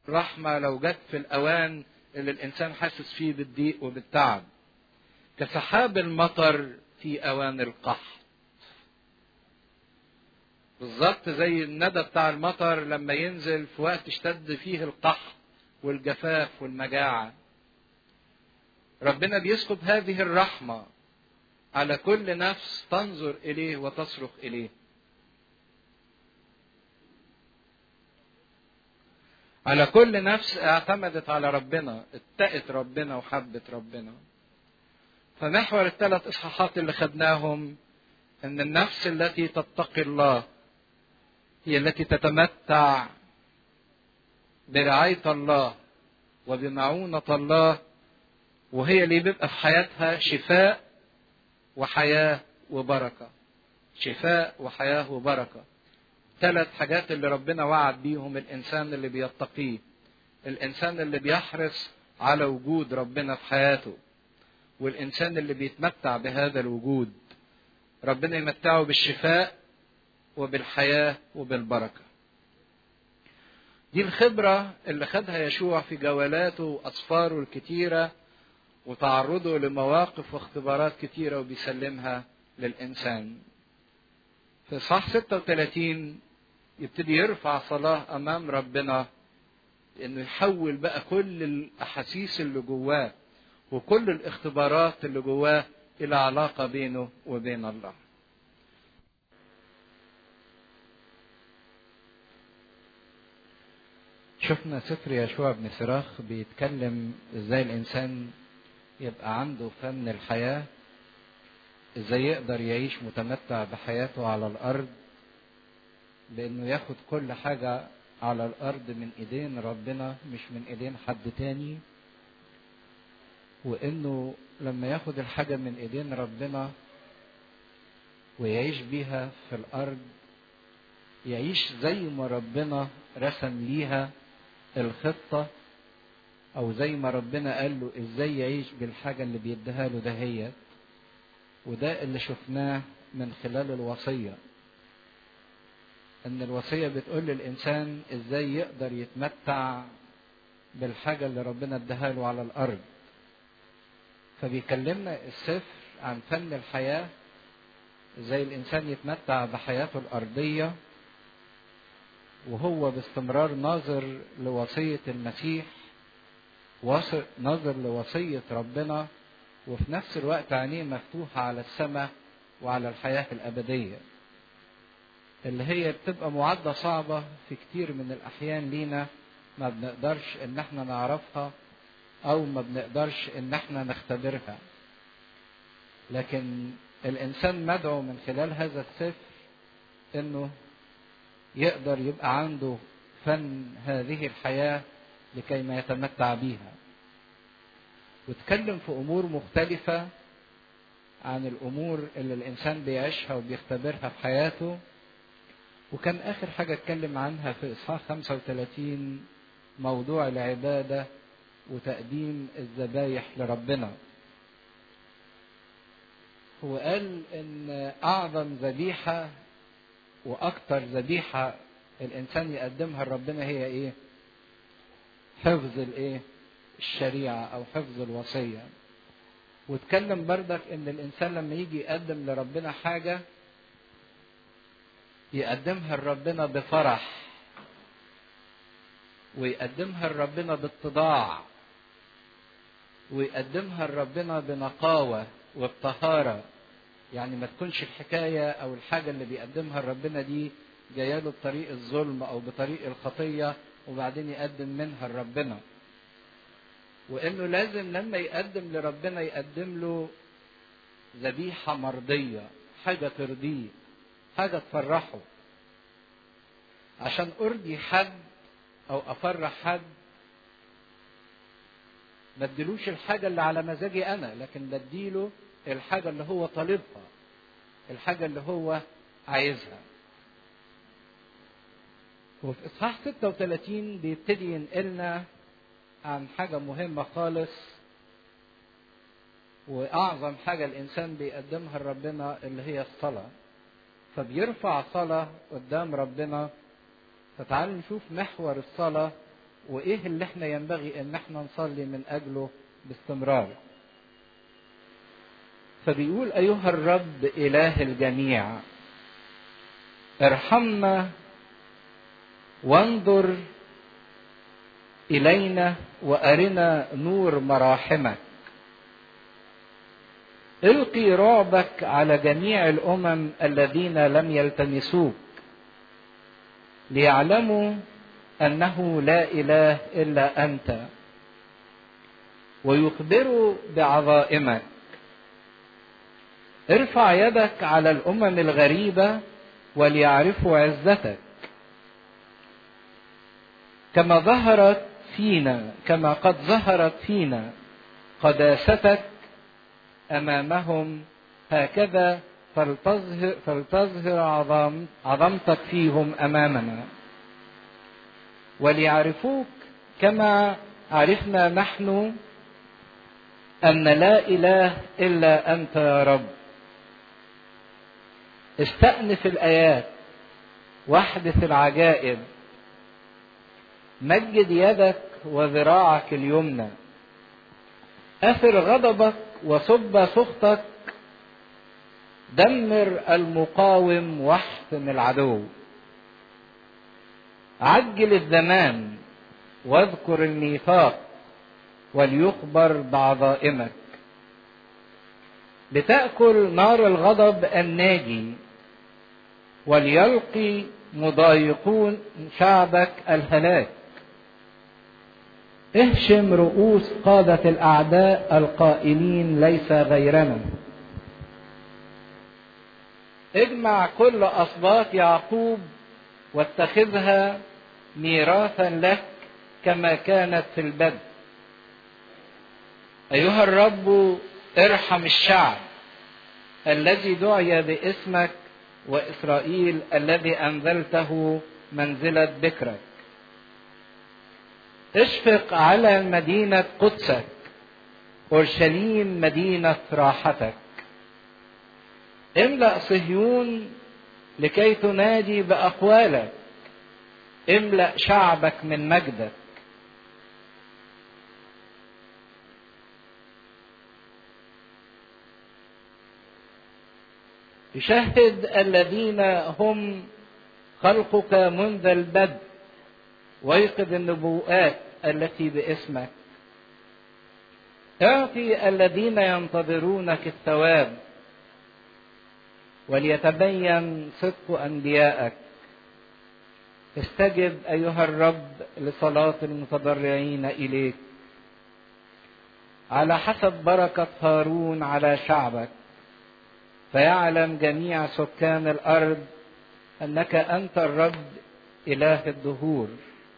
رحمة لو جت في الأوان اللي الإنسان حاسس فيه بالضيق وبالتعب كسحاب المطر في أوان القحط بالظبط زي الندى بتاع المطر لما ينزل في وقت اشتد فيه القحط والجفاف والمجاعة ربنا بيسكب هذه الرحمة على كل نفس تنظر إليه وتصرخ إليه على كل نفس اعتمدت على ربنا اتقت ربنا وحبت ربنا فمحور الثلاث اصحاحات اللي خدناهم ان النفس التي تتقي الله هي التي تتمتع برعاية الله وبمعونة الله وهي اللي بيبقى في حياتها شفاء وحياة وبركة شفاء وحياة وبركة ثلاث حاجات اللي ربنا وعد بيهم الإنسان اللي بيتقيه الإنسان اللي بيحرص على وجود ربنا في حياته والإنسان اللي بيتمتع بهذا الوجود ربنا يمتعه بالشفاء وبالحياة وبالبركة دي الخبرة اللي خدها يشوع في جولاته وأسفاره الكتيرة وتعرضه لمواقف واختبارات كتيرة وبيسلمها للإنسان في إصحاح 36 يبتدي يرفع صلاة أمام ربنا إنه يحول بقى كل الأحاسيس اللي جواه وكل الاختبارات اللي جواه إلى علاقة بينه وبين الله. شفنا سفر يشوع بن سراخ بيتكلم ازاي الانسان يبقى عنده فن الحياه ازاي يقدر يعيش متمتع بحياته على الارض بانه ياخد كل حاجه على الارض من ايدين ربنا مش من ايدين حد تاني وانه لما ياخد الحاجه من ايدين ربنا ويعيش بيها في الارض يعيش زي ما ربنا رسم ليها الخطه او زي ما ربنا قال له ازاي يعيش بالحاجه اللي بيديها له دهيت وده اللي شفناه من خلال الوصيه ان الوصيه بتقول للانسان ازاي يقدر يتمتع بالحاجه اللي ربنا اداها له على الارض فبيكلمنا السفر عن فن الحياه ازاي الانسان يتمتع بحياته الارضيه وهو باستمرار ناظر لوصيه المسيح ناظر لوصيه ربنا وفي نفس الوقت عينيه مفتوحه على السماء وعلى الحياه الابديه اللي هي بتبقى معدة صعبة في كتير من الأحيان لينا ما بنقدرش إن احنا نعرفها أو ما بنقدرش إن احنا نختبرها. لكن الإنسان مدعو من خلال هذا السفر إنه يقدر يبقى عنده فن هذه الحياة لكي ما يتمتع بيها. واتكلم في أمور مختلفة عن الأمور اللي الإنسان بيعيشها وبيختبرها في حياته وكان آخر حاجة اتكلم عنها في إصحاح 35 موضوع العبادة وتقديم الذبايح لربنا. هو قال إن أعظم ذبيحة وأكثر ذبيحة الإنسان يقدمها لربنا هي إيه؟ حفظ الإيه؟ الشريعة أو حفظ الوصية. واتكلم بردك إن الإنسان لما يجي يقدم لربنا حاجة يقدمها لربنا بفرح ويقدمها لربنا باتضاع ويقدمها لربنا بنقاوة وبطهارة يعني ما تكونش الحكاية أو الحاجة اللي بيقدمها لربنا دي جاية له بطريق الظلم أو بطريق الخطية وبعدين يقدم منها لربنا وإنه لازم لما يقدم لربنا يقدم له ذبيحة مرضية حاجة ترضيه حاجة تفرحه عشان أرضي حد أو أفرح حد ما اديلوش الحاجة اللي على مزاجي أنا لكن بديله الحاجة اللي هو طالبها الحاجة اللي هو عايزها وفي إصحاح 36 بيبتدي ينقلنا عن حاجة مهمة خالص وأعظم حاجة الإنسان بيقدمها لربنا اللي هي الصلاة فبيرفع صلاة قدام ربنا فتعالوا نشوف محور الصلاة وايه اللي احنا ينبغي ان احنا نصلي من اجله باستمرار فبيقول ايها الرب اله الجميع ارحمنا وانظر الينا وارنا نور مراحمك القي رعبك على جميع الامم الذين لم يلتمسوك ليعلموا انه لا اله الا انت ويخبروا بعظائمك ارفع يدك على الامم الغريبه وليعرفوا عزتك كما ظهرت فينا كما قد ظهرت فينا قداستك امامهم هكذا فلتظهر, فلتظهر عظم عظمتك فيهم امامنا وليعرفوك كما عرفنا نحن ان لا اله الا انت يا رب استأنف الايات واحدث العجائب مجد يدك وذراعك اليمنى اثر غضبك وصب سخطك دمر المقاوم واحسن العدو عجل الزمان واذكر الميثاق وليخبر بعظائمك لتأكل نار الغضب الناجي وليلقي مضايقون شعبك الهلاك اهشم رؤوس قادة الأعداء القائلين ليس غيرنا اجمع كل أسباط يعقوب واتخذها ميراثا لك كما كانت في البدء أيها الرب ارحم الشعب الذي دعي باسمك وإسرائيل الذي أنزلته منزلة بكرك اشفق على مدينة قدسك أورشليم مدينة راحتك املأ صهيون لكي تنادي بأقوالك املأ شعبك من مجدك يشهد الذين هم خلقك منذ البدء ويقظ النبوءات التي باسمك اعطي الذين ينتظرونك الثواب وليتبين صدق انبيائك استجب ايها الرب لصلاه المتضرعين اليك على حسب بركه هارون على شعبك فيعلم جميع سكان الارض انك انت الرب اله الدهور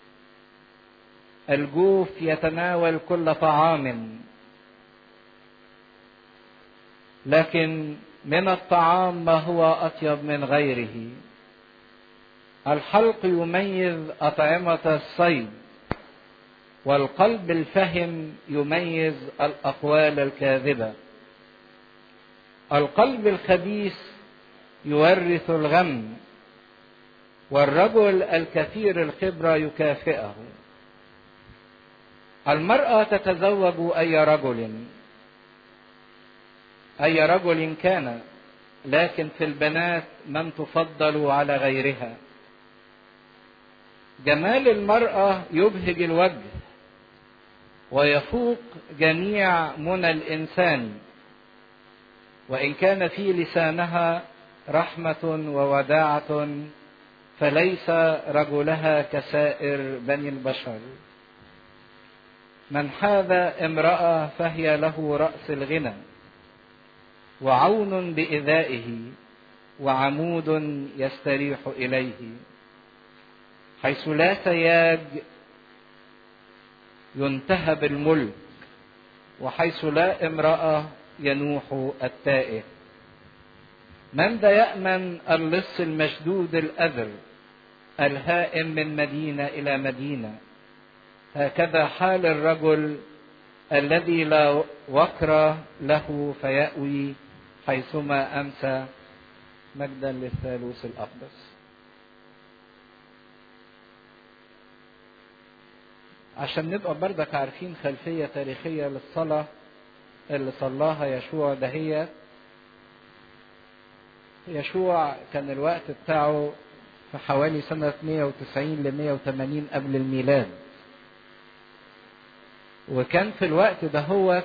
الجوف يتناول كل طعام لكن من الطعام ما هو اطيب من غيره الحلق يميز اطعمه الصيد والقلب الفهم يميز الاقوال الكاذبه القلب الخبيث يورث الغم والرجل الكثير الخبره يكافئه المراه تتزوج اي رجل اي رجل كان لكن في البنات من تفضل على غيرها جمال المراه يبهج الوجه ويفوق جميع منى الانسان وان كان في لسانها رحمه ووداعه فليس رجلها كسائر بني البشر من حاذ امراه فهي له راس الغنى وعون بإذائه وعمود يستريح إليه حيث لا سياج ينتهب الملك وحيث لا امرأة ينوح التائه من ذا يأمن اللص المشدود الأذر الهائم من مدينة إلى مدينة هكذا حال الرجل الذي لا وقر له فيأوي حيثما أمسى مجدا للثالوث الأقدس عشان نبقى بردك عارفين خلفية تاريخية للصلاة اللي صلاها يشوع دهيت يشوع كان الوقت بتاعه في حوالي سنة 190 ل 180 قبل الميلاد وكان في الوقت ده هو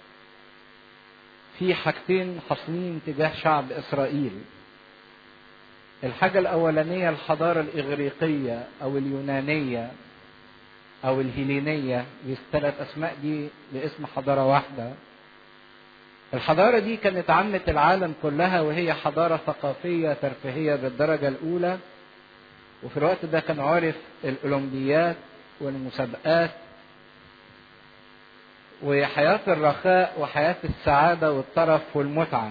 في حاجتين حاصلين تجاه شعب إسرائيل الحاجة الأولانية الحضارة الإغريقية أو اليونانية أو الهيلينية الثلاث أسماء دي لاسم حضارة واحدة الحضارة دي كانت عامة العالم كلها وهي حضارة ثقافية ترفيهية بالدرجة الأولى وفي الوقت ده كان عارف الأولمبيات والمسابقات وحياة الرخاء وحياة السعادة والطرف والمتعة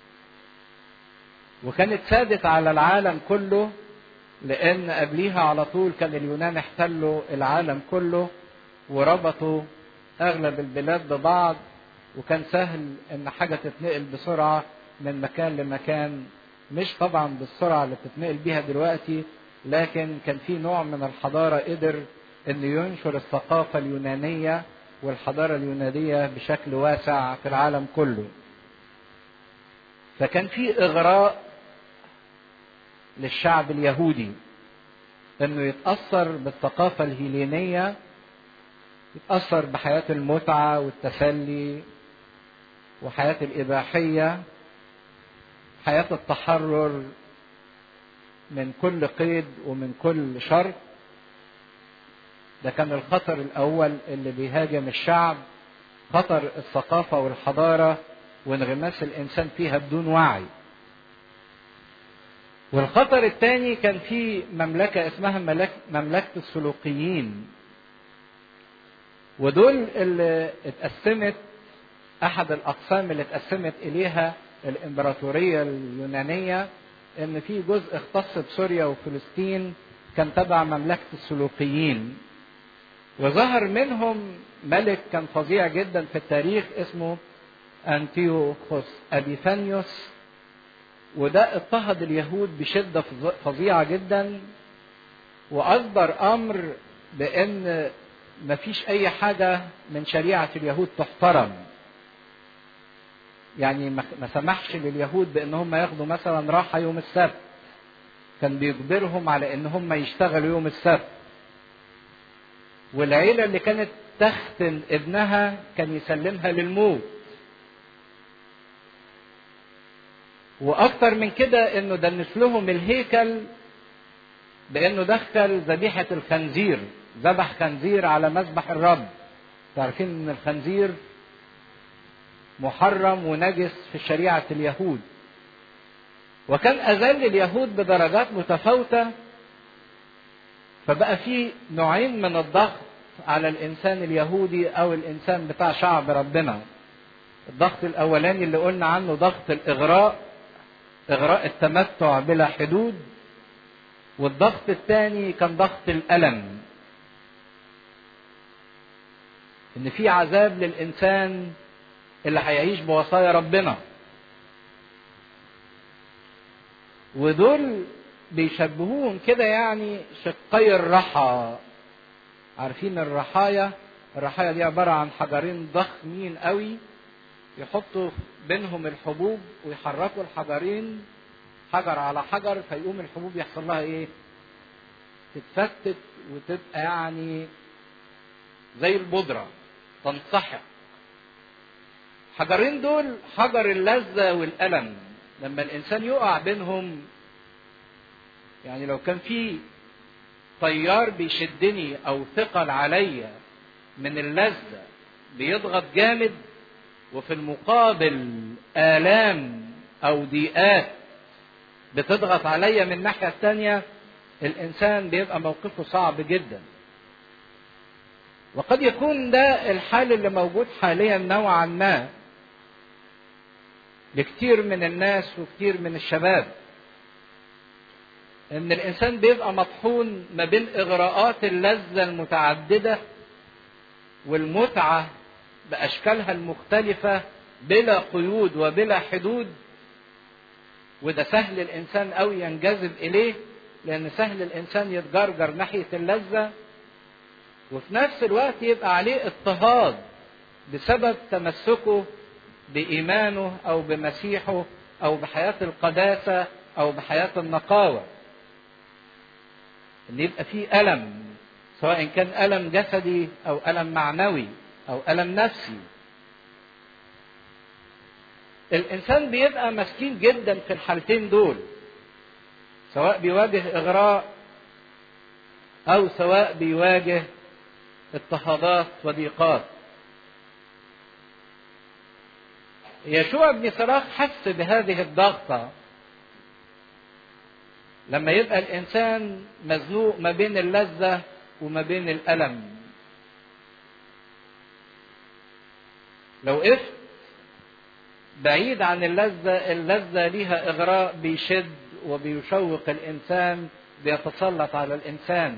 وكانت سادت على العالم كله لأن قبليها على طول كان اليونان احتلوا العالم كله وربطوا أغلب البلاد ببعض وكان سهل إن حاجة تتنقل بسرعة من مكان لمكان مش طبعا بالسرعة اللي بتتنقل بيها دلوقتي لكن كان في نوع من الحضارة قدر إنه ينشر الثقافة اليونانية والحضارة اليونانية بشكل واسع في العالم كله. فكان في إغراء للشعب اليهودي انه يتاثر بالثقافه الهيلينيه يتاثر بحياه المتعه والتسلي وحياه الاباحيه حياه التحرر من كل قيد ومن كل شر ده كان الخطر الاول اللي بيهاجم الشعب خطر الثقافه والحضاره وانغماس الانسان فيها بدون وعي والخطر الثاني كان في مملكة اسمها ملك مملكة السلوقيين ودول اللي اتقسمت أحد الأقسام اللي اتقسمت إليها الإمبراطورية اليونانية إن في جزء اختص بسوريا وفلسطين كان تبع مملكة السلوقيين وظهر منهم ملك كان فظيع جدا في التاريخ اسمه أنتيوخوس أبيفانيوس وده اضطهد اليهود بشده فظيعه جدا واصدر امر بان مفيش اي حاجه من شريعه اليهود تحترم يعني ما سمحش لليهود بان هم ياخدوا مثلا راحه يوم السبت كان بيجبرهم على ان هم يشتغلوا يوم السبت والعيله اللي كانت تختن ابنها كان يسلمها للموت واكتر من كده انه دنس لهم الهيكل بانه دخل ذبيحه الخنزير ذبح خنزير على مذبح الرب تعرفين ان الخنزير محرم ونجس في شريعه اليهود وكان اذل اليهود بدرجات متفاوته فبقى في نوعين من الضغط على الانسان اليهودي او الانسان بتاع شعب ربنا الضغط الاولاني اللي قلنا عنه ضغط الاغراء إغراء التمتع بلا حدود والضغط الثاني كان ضغط الألم إن في عذاب للإنسان اللي هيعيش بوصايا ربنا ودول بيشبهوهم كده يعني شقي الرحى عارفين الرحايا الرحايا دي عبارة عن حجرين ضخمين قوي يحطوا بينهم الحبوب ويحركوا الحجرين حجر على حجر فيقوم الحبوب يحصل لها ايه؟ تتفتت وتبقى يعني زي البودرة تنسحق الحجرين دول حجر اللذة والألم لما الإنسان يقع بينهم يعني لو كان في طيار بيشدني أو ثقل عليا من اللذة بيضغط جامد وفي المقابل آلام أو ضيقات بتضغط عليا من الناحية الثانية الإنسان بيبقى موقفه صعب جدا وقد يكون ده الحال اللي موجود حاليا نوعا ما لكتير من الناس وكتير من الشباب ان الانسان بيبقى مطحون ما بين اغراءات اللذه المتعدده والمتعه باشكالها المختلفه بلا قيود وبلا حدود وده سهل الانسان قوي ينجذب اليه لان سهل الانسان يتجرجر ناحيه اللذه وفي نفس الوقت يبقى عليه اضطهاد بسبب تمسكه بإيمانه أو بمسيحه أو بحياة القداسة أو بحياة النقاوة إن يبقى فيه ألم سواء كان ألم جسدي أو ألم معنوي أو ألم نفسي الإنسان بيبقى مسكين جدا في الحالتين دول سواء بيواجه إغراء أو سواء بيواجه اضطهادات وضيقات يشوع بن صراخ حس بهذه الضغطة لما يبقى الإنسان مزنوق ما بين اللذة وما بين الألم لو وقفت بعيد عن اللذة اللذة ليها إغراء بيشد وبيشوق الإنسان بيتسلط على الإنسان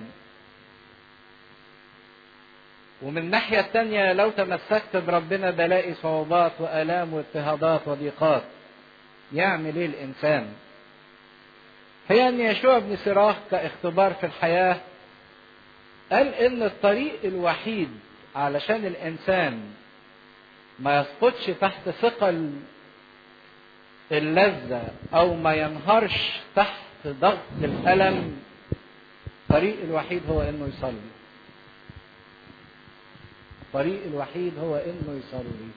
ومن الناحية التانية لو تمسكت بربنا بلاقي صعوبات وآلام واضطهادات وضيقات يعمل ايه الإنسان هي أن يشوع بن سراخ كاختبار في الحياة قال إن الطريق الوحيد علشان الإنسان ما يسقطش تحت ثقل اللذة أو ما ينهارش تحت ضغط الألم الطريق الوحيد هو إنه يصلي الطريق الوحيد هو إنه يصلي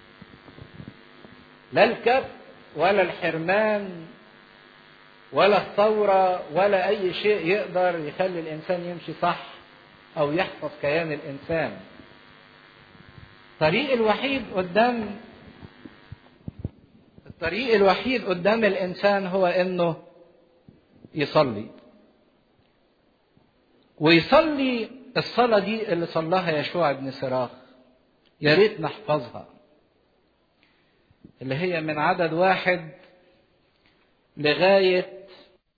لا الكبت ولا الحرمان ولا الثورة ولا أي شيء يقدر يخلي الإنسان يمشي صح أو يحفظ كيان الإنسان الطريق الوحيد قدام الطريق الوحيد قدام الإنسان هو إنه يصلي ويصلي الصلاة دي اللي صلاها يشوع بن سراخ يا ريت نحفظها اللي هي من عدد واحد لغاية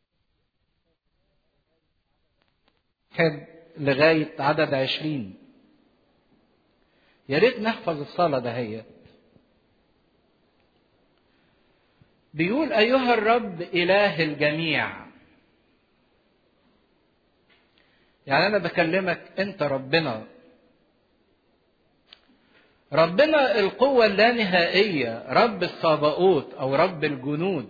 لغاية عدد عشرين يا ريت نحفظ الصلاة دهيت بيقول أيها الرب إله الجميع يعني أنا بكلمك أنت ربنا ربنا القوة اللانهائية رب الصابئوت أو رب الجنود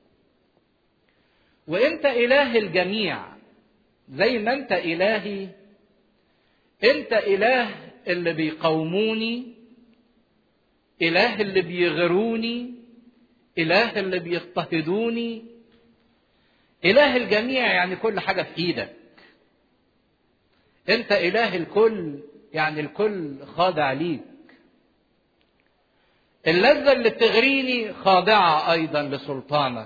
وأنت إله الجميع زي ما أنت إلهي أنت إله اللي بيقاوموني إله اللي بيغروني إله اللي بيضطهدوني إله الجميع يعني كل حاجة في إيدك أنت إله الكل يعني الكل خاضع ليك اللذة اللي بتغريني خاضعة أيضا لسلطانك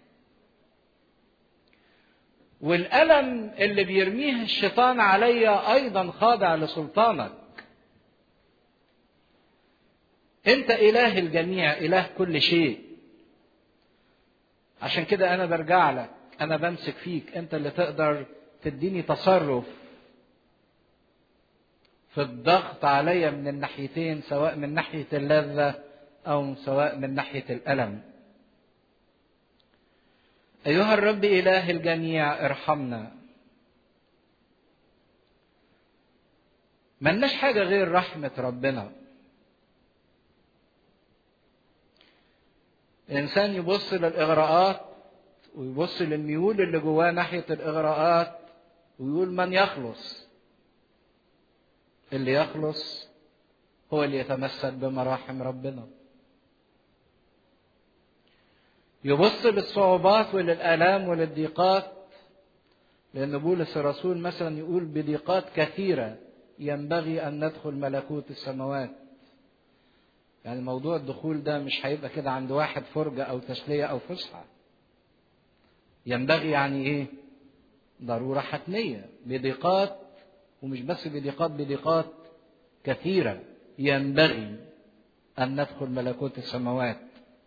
والألم اللي بيرميه الشيطان عليا أيضا خاضع لسلطانك أنت إله الجميع إله كل شيء عشان كده أنا برجع لك أنا بمسك فيك أنت اللي تقدر تديني تصرف في الضغط عليا من الناحيتين سواء من ناحية اللذة أو سواء من ناحية الألم أيها الرب إله الجميع ارحمنا ملناش حاجة غير رحمة ربنا الإنسان يبص للإغراءات ويبص للميول اللي جواه ناحية الإغراءات ويقول من يخلص اللي يخلص هو اللي يتمسك بمراحم ربنا يبص للصعوبات وللآلام وللضيقات لأن بولس الرسول مثلا يقول بضيقات كثيرة ينبغي أن ندخل ملكوت السماوات يعني موضوع الدخول ده مش هيبقى كده عند واحد فرجة أو تسلية أو فسحة ينبغي يعني إيه ضرورة حتمية بضيقات ومش بس بضيقات بضيقات كثيرة ينبغي أن ندخل ملكوت السماوات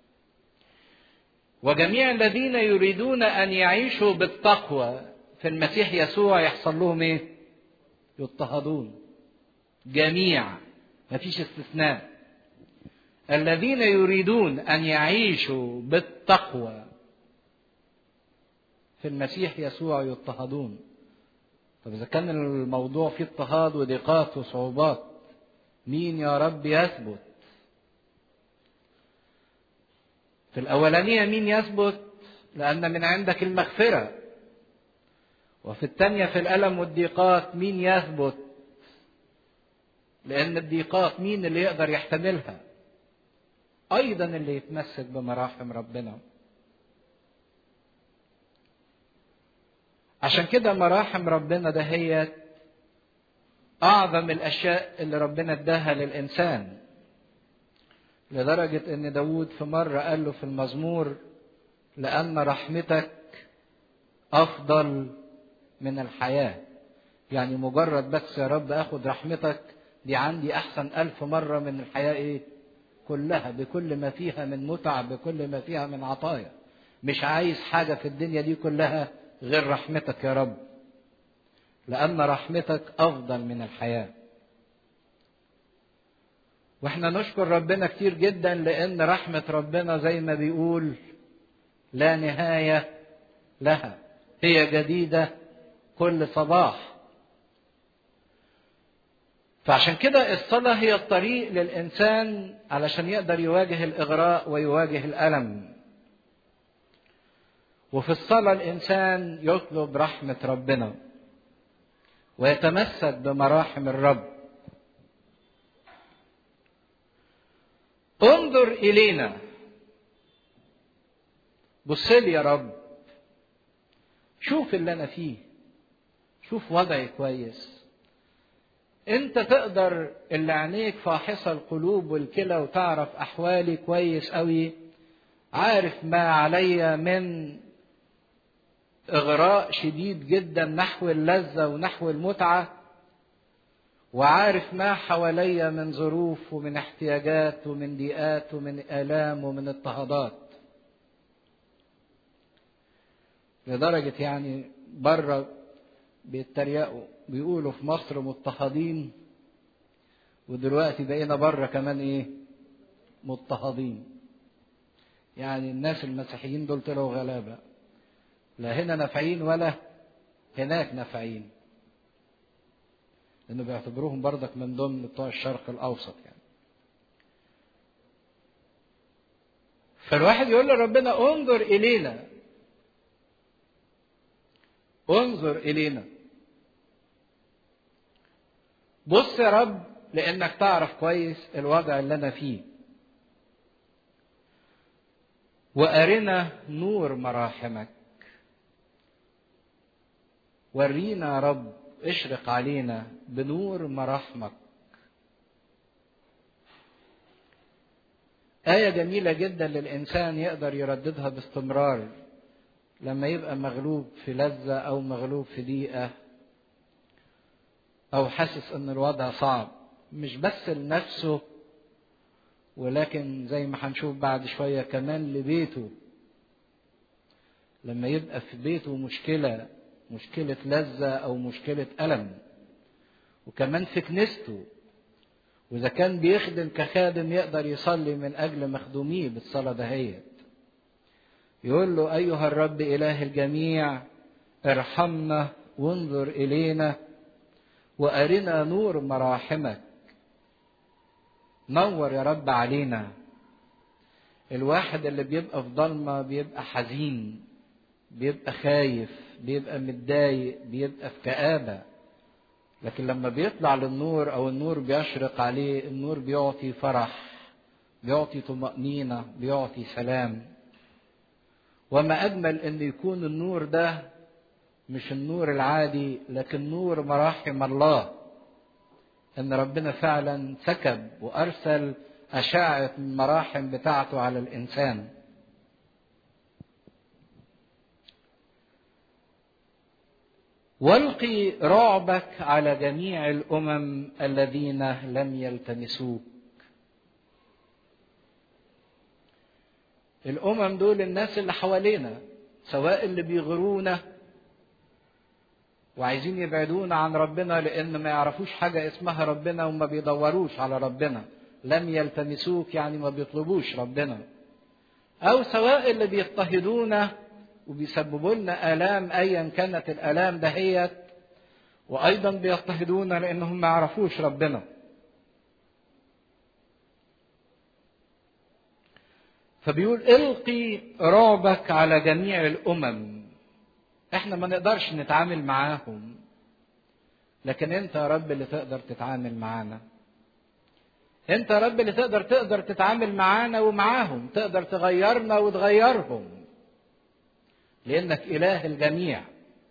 وجميع الذين يريدون أن يعيشوا بالتقوى في المسيح يسوع يحصل لهم إيه؟ يضطهدون جميع مفيش استثناء الذين يريدون أن يعيشوا بالتقوى في المسيح يسوع يضطهدون طب إذا كان الموضوع فيه اضطهاد وضيقات وصعوبات مين يا رب يثبت في الأولانية مين يثبت لأن من عندك المغفرة وفي الثانية في الألم والضيقات مين يثبت لأن الضيقات مين اللي يقدر يحتملها أيضا اللي يتمسك بمراحم ربنا عشان كده مراحم ربنا ده هي أعظم الأشياء اللي ربنا اداها للإنسان لدرجة إن داود في مرة قال له في المزمور لأن رحمتك أفضل من الحياة يعني مجرد بس يا رب أخد رحمتك دي عندي أحسن ألف مرة من الحياة إيه كلها بكل ما فيها من متع بكل ما فيها من عطايا مش عايز حاجة في الدنيا دي كلها غير رحمتك يا رب لأن رحمتك أفضل من الحياة واحنا نشكر ربنا كتير جدا لأن رحمة ربنا زي ما بيقول لا نهاية لها هي جديدة كل صباح فعشان كده الصلاة هي الطريق للإنسان علشان يقدر يواجه الإغراء ويواجه الألم وفي الصلاة الإنسان يطلب رحمة ربنا ويتمسك بمراحم الرب انظر إلينا بص لي يا رب شوف اللي أنا فيه شوف وضعي كويس انت تقدر اللي عينيك فاحصة القلوب والكلى وتعرف احوالي كويس قوي عارف ما علي من اغراء شديد جدا نحو اللذة ونحو المتعة وعارف ما حوالي من ظروف ومن احتياجات ومن ضيقات ومن آلام ومن اضطهادات لدرجة يعني بره بيتريقوا بيقولوا في مصر مضطهدين ودلوقتي بقينا بره كمان ايه مضطهدين يعني الناس المسيحيين دول طلعوا غلابه لا هنا نافعين ولا هناك نافعين لانه بيعتبروهم برضك من ضمن بتوع الشرق الاوسط يعني فالواحد يقول لربنا انظر الينا انظر الينا بص يا رب لانك تعرف كويس الوضع اللي انا فيه وارنا نور مراحمك ورينا يا رب اشرق علينا بنور مراحمك آية جميلة جدا للإنسان يقدر يرددها باستمرار لما يبقى مغلوب في لذة أو مغلوب في ضيقة أو حاسس إن الوضع صعب مش بس لنفسه ولكن زي ما هنشوف بعد شوية كمان لبيته لما يبقى في بيته مشكلة مشكلة لذة أو مشكلة ألم وكمان في كنيسته وإذا كان بيخدم كخادم يقدر يصلي من أجل مخدوميه بالصلاة دهيت يقول له أيها الرب إله الجميع ارحمنا وانظر إلينا وأرنا نور مراحمك نور يا رب علينا الواحد اللي بيبقى في ضلمة بيبقى حزين بيبقى خايف بيبقى متضايق بيبقى في كآبة لكن لما بيطلع للنور أو النور بيشرق عليه النور بيعطي فرح بيعطي طمأنينة بيعطي سلام وما أجمل أن يكون النور ده مش النور العادي لكن نور مراحم الله ان ربنا فعلا سكب وارسل اشعه المراحم بتاعته على الانسان والقي رعبك على جميع الامم الذين لم يلتمسوك الامم دول الناس اللي حوالينا سواء اللي بيغرونا وعايزين يبعدونا عن ربنا لان ما يعرفوش حاجه اسمها ربنا وما بيدوروش على ربنا لم يلتمسوك يعني ما بيطلبوش ربنا او سواء اللي بيضطهدونا وبيسببوا لنا الام ايا كانت الالام دهيت وايضا بيضطهدون لانهم ما يعرفوش ربنا فبيقول القي رعبك على جميع الامم احنا ما نقدرش نتعامل معاهم لكن انت يا رب اللي تقدر تتعامل معانا انت يا رب اللي تقدر تقدر تتعامل معانا ومعاهم تقدر تغيرنا وتغيرهم لانك اله الجميع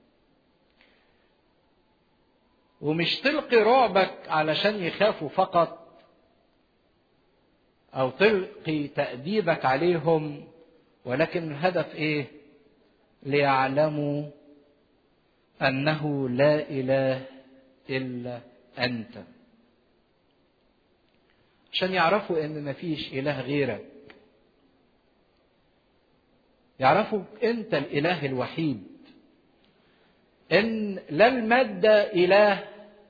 ومش تلقي رعبك علشان يخافوا فقط او تلقي تاديبك عليهم ولكن الهدف ايه ليعلموا انه لا اله الا انت عشان يعرفوا ان مفيش اله غيرك يعرفوا انت الاله الوحيد ان لا الماده اله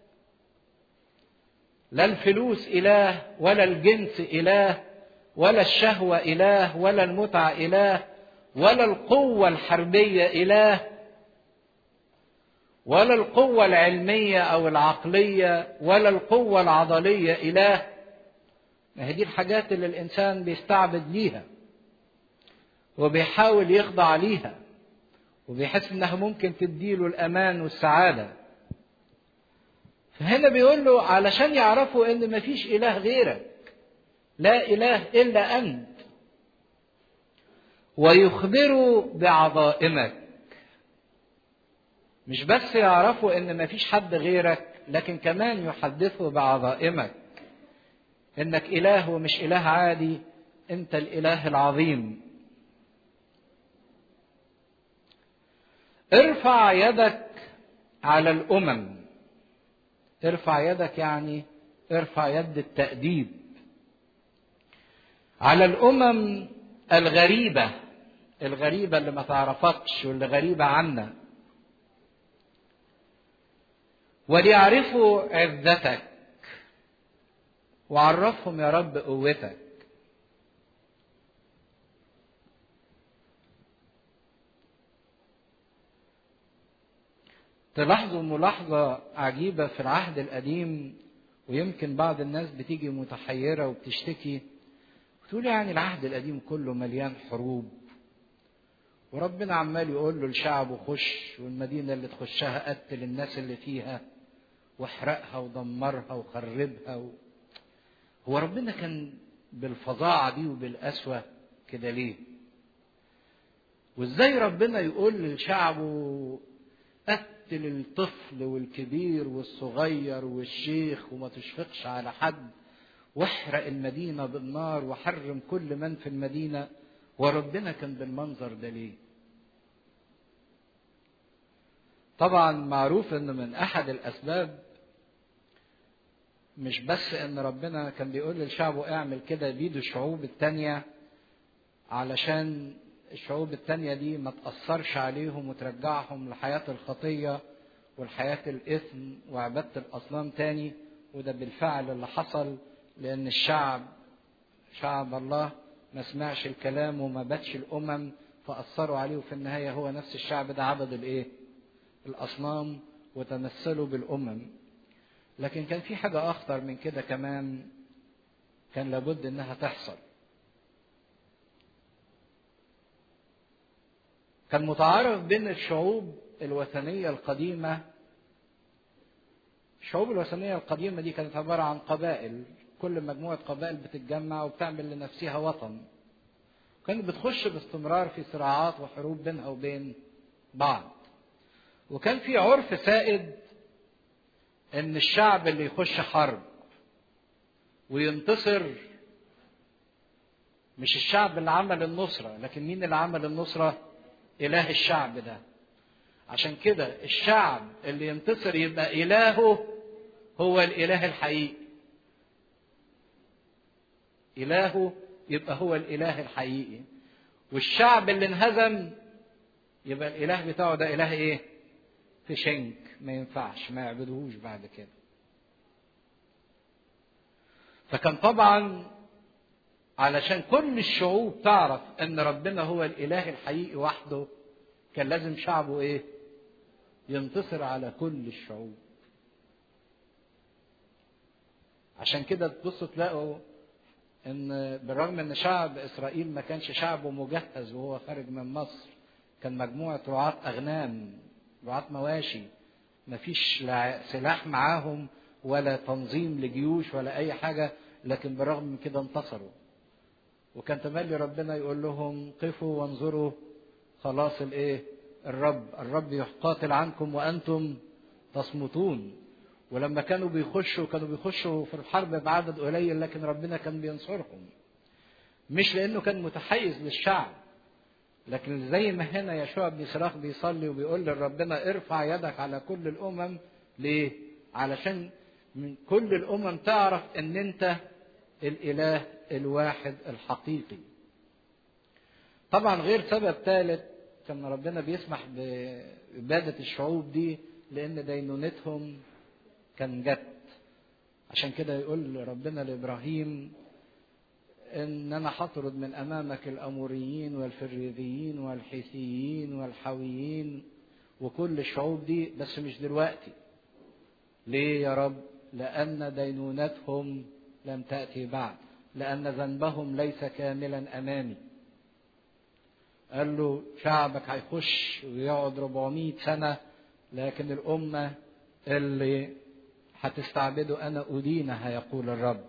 لا الفلوس اله ولا الجنس اله ولا الشهوه اله ولا المتعه اله ولا القوه الحربيه اله ولا القوه العلميه او العقليه ولا القوه العضليه اله ما هي دي الحاجات اللي الانسان بيستعبد ليها وبيحاول يخضع ليها وبيحس انها ممكن تديله الامان والسعاده فهنا بيقول له علشان يعرفوا ان مفيش اله غيرك لا اله الا انت ويخبروا بعظائمك مش بس يعرفوا ان مفيش حد غيرك لكن كمان يحدثوا بعظائمك انك اله ومش اله عادي انت الاله العظيم ارفع يدك على الامم ارفع يدك يعني ارفع يد التأديب على الأمم الغريبة الغريبة اللي ما تعرفكش واللي غريبة عنا وليعرفوا عزتك وعرفهم يا رب قوتك تلاحظوا ملاحظة عجيبة في العهد القديم ويمكن بعض الناس بتيجي متحيرة وبتشتكي تقول يعني العهد القديم كله مليان حروب وربنا عمال يقول له لشعبه خش والمدينة اللي تخشها قتل الناس اللي فيها واحرقها ودمرها وخربها و... هو ربنا كان بالفظاعة دي وبالقسوة كده ليه؟ وازاي ربنا يقول لشعبه قتل الطفل والكبير والصغير والشيخ وما تشفقش على حد واحرق المدينة بالنار وحرم كل من في المدينة وربنا كان بالمنظر ده ليه طبعا معروف ان من احد الاسباب مش بس ان ربنا كان بيقول لشعبه اعمل كده بيد الشعوب التانية علشان الشعوب التانية دي ما تأثرش عليهم وترجعهم لحياة الخطية والحياة الإثم وعبادة الأصنام تاني وده بالفعل اللي حصل لأن الشعب شعب الله ما سمعش الكلام وما باتش الأمم فأثروا عليه وفي النهاية هو نفس الشعب ده عبد الإيه؟ الأصنام وتمثلوا بالأمم لكن كان في حاجة أخطر من كده كمان كان لابد إنها تحصل كان متعارف بين الشعوب الوثنية القديمة الشعوب الوثنية القديمة دي كانت عبارة عن قبائل كل مجموعة قبائل بتتجمع وبتعمل لنفسها وطن كانت بتخش باستمرار في صراعات وحروب بينها وبين بعض وكان في عرف سائد ان الشعب اللي يخش حرب وينتصر مش الشعب اللي عمل النصرة لكن مين اللي عمل النصرة إله الشعب ده عشان كده الشعب اللي ينتصر يبقى إلهه هو الإله الحقيقي إلهه يبقى هو الإله الحقيقي والشعب اللي انهزم يبقى الإله بتاعه ده إله إيه؟ في شنك ما ينفعش ما يعبدوهوش بعد كده فكان طبعا علشان كل الشعوب تعرف ان ربنا هو الاله الحقيقي وحده كان لازم شعبه ايه ينتصر على كل الشعوب عشان كده تبصوا تلاقوا ان بالرغم ان شعب اسرائيل ما كانش شعبه مجهز وهو خارج من مصر كان مجموعه رعاة اغنام رعاة مواشي ما فيش سلاح معاهم ولا تنظيم لجيوش ولا اي حاجه لكن بالرغم من كده انتصروا وكان تملي ربنا يقول لهم قفوا وانظروا خلاص الايه الرب الرب يقاتل عنكم وانتم تصمتون ولما كانوا بيخشوا كانوا بيخشوا في الحرب بعدد قليل لكن ربنا كان بينصرهم مش لانه كان متحيز للشعب لكن زي ما هنا يشوع بن صراخ بيصلي وبيقول لربنا ارفع يدك على كل الامم ليه علشان من كل الامم تعرف ان انت الاله الواحد الحقيقي طبعا غير سبب ثالث كان ربنا بيسمح بإبادة الشعوب دي لأن دينونتهم كان جت عشان كده يقول ربنا لإبراهيم إن أنا هطرد من أمامك الأموريين والفريذيين والحيثيين والحويين وكل الشعوب دي بس مش دلوقتي ليه يا رب لأن دينونتهم لم تأتي بعد لأن ذنبهم ليس كاملا أمامي قال له شعبك هيخش ويقعد 400 سنة لكن الأمة اللي هتستعبده أنا أدينها يقول الرب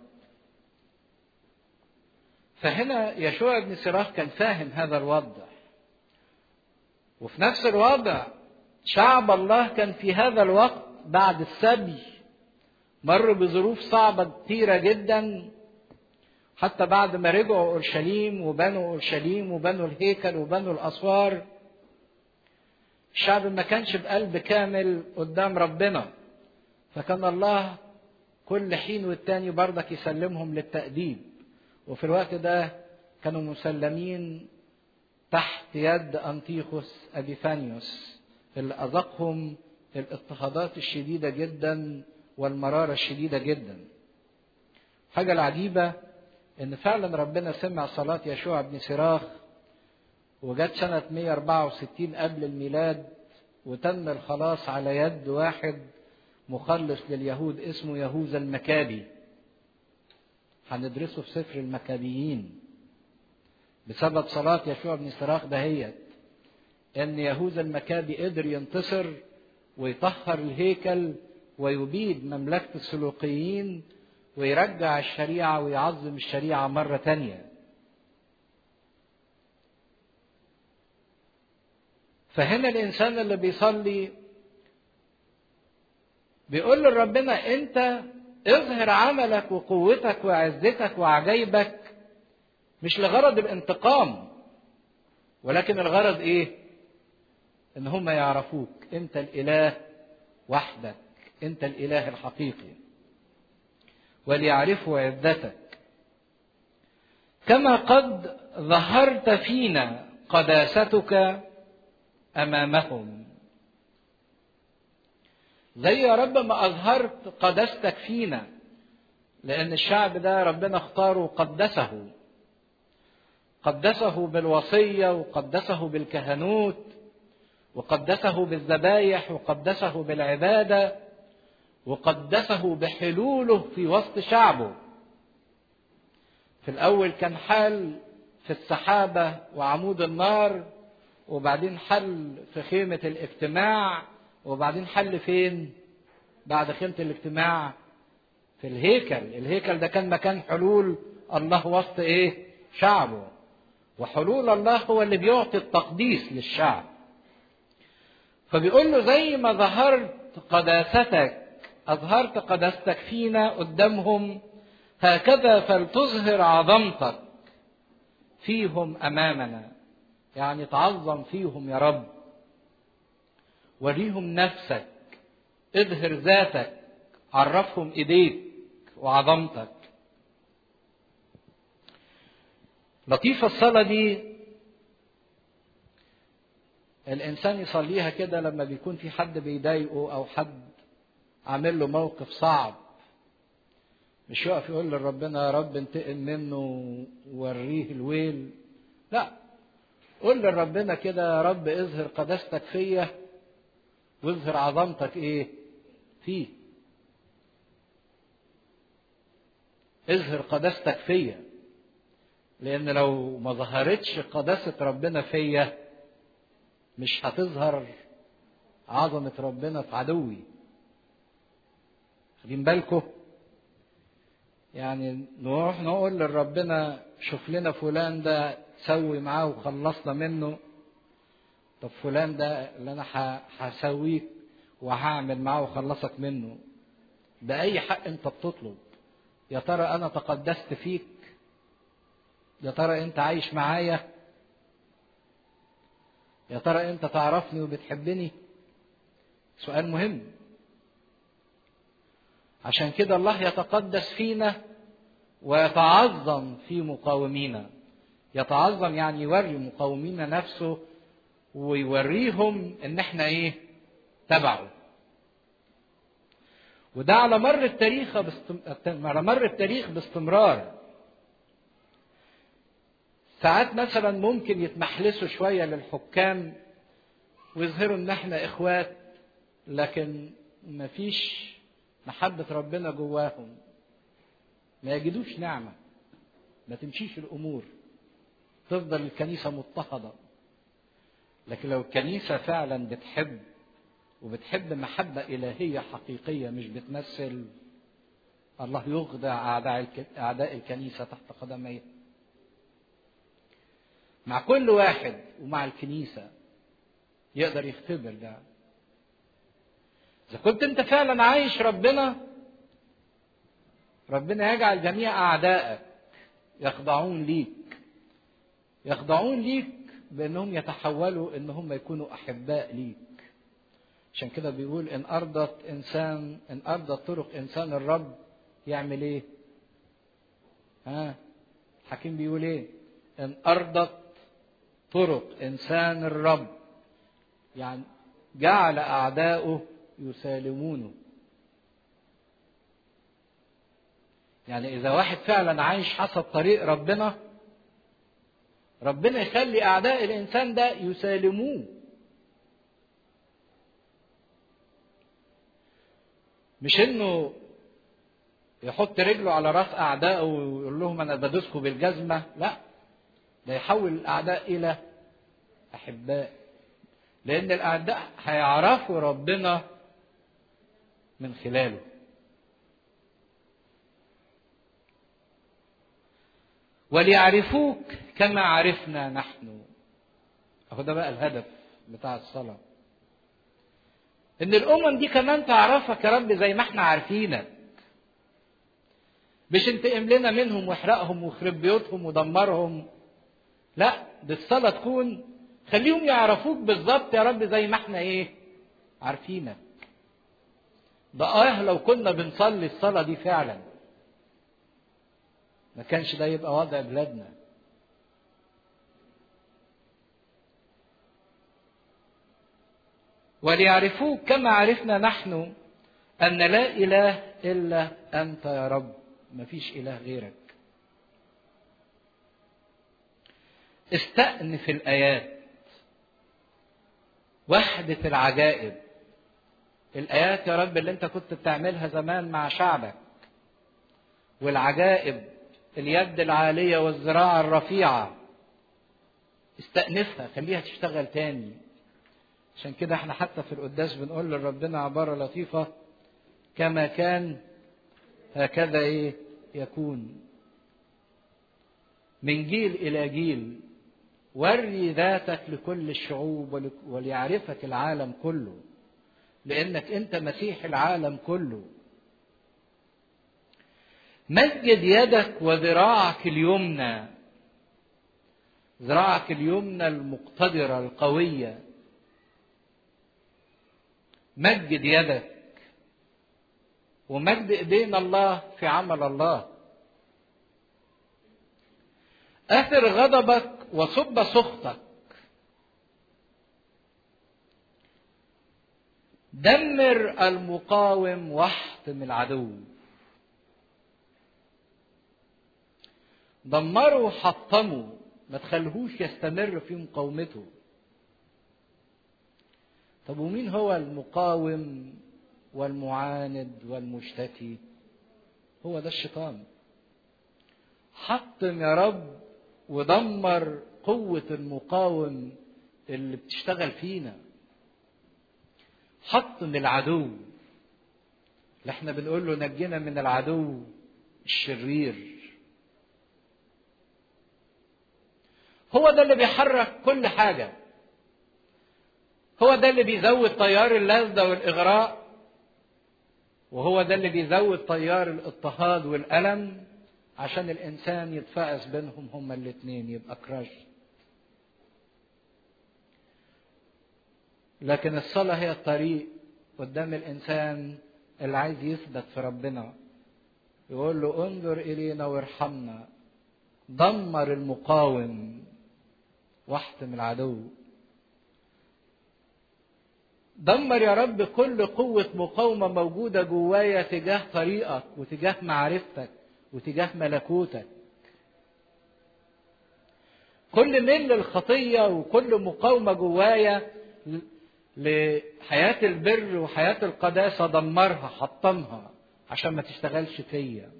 فهنا يشوع بن سراخ كان فاهم هذا الوضع وفي نفس الوضع شعب الله كان في هذا الوقت بعد السبي مر بظروف صعبة كتيرة جدا حتى بعد ما رجعوا اورشليم وبنوا اورشليم وبنوا الهيكل وبنوا الاسوار الشعب ما كانش بقلب كامل قدام ربنا فكان الله كل حين والتاني برضك يسلمهم للتأديب وفي الوقت ده كانوا مسلمين تحت يد أنطيخوس أبيفانيوس اللي أذقهم الاضطهادات الشديدة جدا والمرارة الشديدة جدا حاجة العجيبة ان فعلا ربنا سمع صلاة يشوع بن سراخ وجت سنة 164 قبل الميلاد وتم الخلاص على يد واحد مخلص لليهود اسمه يهوذا المكابي هندرسه في سفر المكابيين بسبب صلاة يشوع بن سراخ دهيت ان يهوذا المكابي قدر ينتصر ويطهر الهيكل ويبيد مملكة السلوقيين ويرجع الشريعة ويعظم الشريعة مرة تانية فهنا الإنسان اللي بيصلي بيقول لربنا أنت اظهر عملك وقوتك وعزتك وعجايبك مش لغرض الانتقام ولكن الغرض ايه ان هم يعرفوك انت الاله وحدك انت الاله الحقيقي وليعرفوا عزتك كما قد ظهرت فينا قداستك امامهم زي يا رب ما اظهرت قداستك فينا لان الشعب ده ربنا اختاره وقدسه قدسه بالوصيه وقدسه بالكهنوت وقدسه بالذبايح وقدسه بالعباده وقدسه بحلوله في وسط شعبه في الاول كان حال في السحابه وعمود النار وبعدين حل في خيمه الاجتماع وبعدين حل فين بعد خيمه الاجتماع في الهيكل الهيكل ده كان مكان حلول الله وسط ايه شعبه وحلول الله هو اللي بيعطي التقديس للشعب فبيقول له زي ما ظهرت قداستك أظهرت قداستك فينا قدامهم هكذا فلتظهر عظمتك فيهم أمامنا يعني تعظم فيهم يا رب وريهم نفسك اظهر ذاتك عرفهم ايديك وعظمتك لطيفة الصلاة دي الإنسان يصليها كده لما بيكون في حد بيضايقه أو حد عامل له موقف صعب مش يقف يقول لربنا يا رب انتقم منه ووريه الويل لا قول لربنا كده يا رب اظهر قداستك فيا واظهر عظمتك ايه فيه اظهر قداستك فيا لان لو ما ظهرتش قداسة ربنا فيا مش هتظهر عظمة ربنا في عدوي خدين بالكم يعني نروح نقول لربنا شوف لنا فلان ده سوي معاه وخلصنا منه طب فلان ده اللي انا هسويك وهعمل معاه وخلصك منه بأي حق انت بتطلب يا ترى انا تقدست فيك يا ترى انت عايش معايا يا ترى انت تعرفني وبتحبني سؤال مهم عشان كده الله يتقدس فينا ويتعظم في مقاومينا يتعظم يعني يوري مقاومينا نفسه ويوريهم ان احنا ايه تبعه وده على مر التاريخ باستم... على مر التاريخ باستمرار ساعات مثلا ممكن يتمحلسوا شويه للحكام ويظهروا ان احنا اخوات لكن مفيش محبة ربنا جواهم ما يجدوش نعمة ما تمشيش الأمور تفضل الكنيسة مضطهدة لكن لو الكنيسة فعلا بتحب وبتحب محبة إلهية حقيقية مش بتمثل الله يخضع أعداء أعداء الكنيسة تحت قدميه مع كل واحد ومع الكنيسة يقدر يختبر ده إذا كنت أنت فعلا عايش ربنا ربنا يجعل جميع أعدائك يخضعون ليك يخضعون ليك بأنهم يتحولوا أن هم يكونوا أحباء ليك عشان كده بيقول إن أرضت إنسان إن أرضت طرق إنسان الرب يعمل إيه؟ ها؟ الحكيم بيقول إيه؟ إن أرضت طرق إنسان الرب يعني جعل أعداؤه يسالمونه يعني إذا واحد فعلا عايش حسب طريق ربنا ربنا يخلي أعداء الإنسان ده يسالموه مش إنه يحط رجله على راس أعدائه ويقول لهم أنا بدوسكم بالجزمة لا ده يحول الأعداء إلى أحباء لأن الأعداء هيعرفوا ربنا من خلاله وليعرفوك كما عرفنا نحن اهو ده بقى الهدف بتاع الصلاة ان الامم دي كمان تعرفك يا رب زي ما احنا عارفينك مش انتقم لنا منهم واحرقهم واخرب بيوتهم ودمرهم لا دي الصلاة تكون خليهم يعرفوك بالظبط يا رب زي ما احنا ايه عارفينك ده اه لو كنا بنصلي الصلاة دي فعلا ما كانش ده يبقى وضع بلادنا وليعرفوك كما عرفنا نحن أن لا إله إلا أنت يا رب ما فيش إله غيرك استأنف الآيات وحدة العجائب الآيات يا رب اللي أنت كنت بتعملها زمان مع شعبك والعجائب اليد العالية والذراع الرفيعة استأنفها خليها تشتغل تاني عشان كده احنا حتى في القداس بنقول لربنا عبارة لطيفة كما كان هكذا ايه يكون من جيل إلى جيل وري ذاتك لكل الشعوب وليعرفك العالم كله لأنك أنت مسيح العالم كله مجد يدك وذراعك اليمنى ذراعك اليمنى المقتدرة القوية مجد يدك ومجد ايدينا الله في عمل الله اثر غضبك وصب سخطك دمر المقاوم واحطم العدو دمروا وحطموا ما تخليهوش يستمر في مقاومته طب ومين هو المقاوم والمعاند والمشتكي هو ده الشيطان حطم يا رب ودمر قوة المقاوم اللي بتشتغل فينا حطم العدو اللي احنا بنقول له نجنا من العدو الشرير هو ده اللي بيحرك كل حاجة هو ده اللي بيزود تيار اللذة والإغراء وهو ده اللي بيزود تيار الاضطهاد والألم عشان الإنسان يتفاعس بينهم هما الاتنين يبقى كراش لكن الصلاة هي الطريق قدام الإنسان اللي عايز يثبت في ربنا يقول له انظر إلينا وارحمنا دمر المقاوم واحتم العدو دمر يا رب كل قوة مقاومة موجودة جوايا تجاه طريقك وتجاه معرفتك وتجاه ملكوتك كل ميل للخطية وكل مقاومة جوايا لحياة البر وحياة القداسة دمرها حطمها عشان ما تشتغلش فيا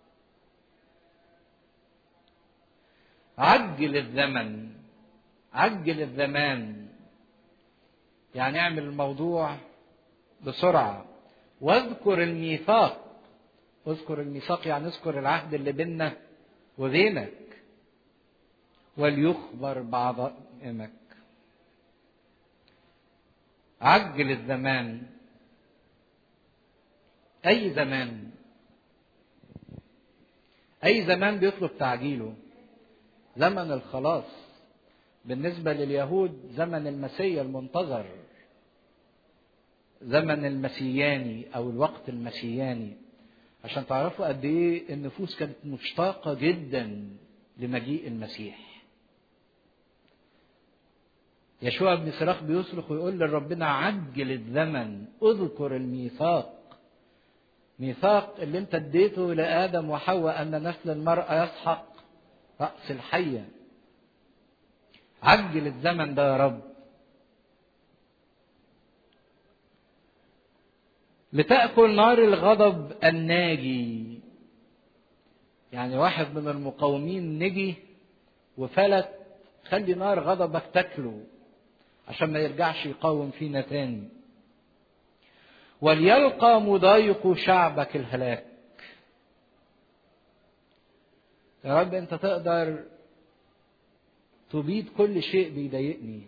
عجل الزمن عجل الزمان يعني اعمل الموضوع بسرعة واذكر الميثاق اذكر الميثاق يعني اذكر العهد اللي بيننا وبينك وليخبر بعضائمك عجل الزمان اي زمان اي زمان بيطلب تعجيله زمن الخلاص بالنسبة لليهود زمن المسيا المنتظر زمن المسياني أو الوقت المسياني عشان تعرفوا قد إيه النفوس كانت مشتاقة جدا لمجيء المسيح يشوع بن سراخ بيصرخ ويقول لربنا عجل الزمن اذكر الميثاق ميثاق اللي انت اديته لآدم وحواء أن نسل المرأة يسحق رأس الحية عجل الزمن ده يا رب لتأكل نار الغضب الناجي يعني واحد من المقاومين نجي وفلت خلي نار غضبك تاكله عشان ما يرجعش يقاوم فينا تاني وليلقى مضايق شعبك الهلاك يا رب انت تقدر تبيد كل شيء بيضايقني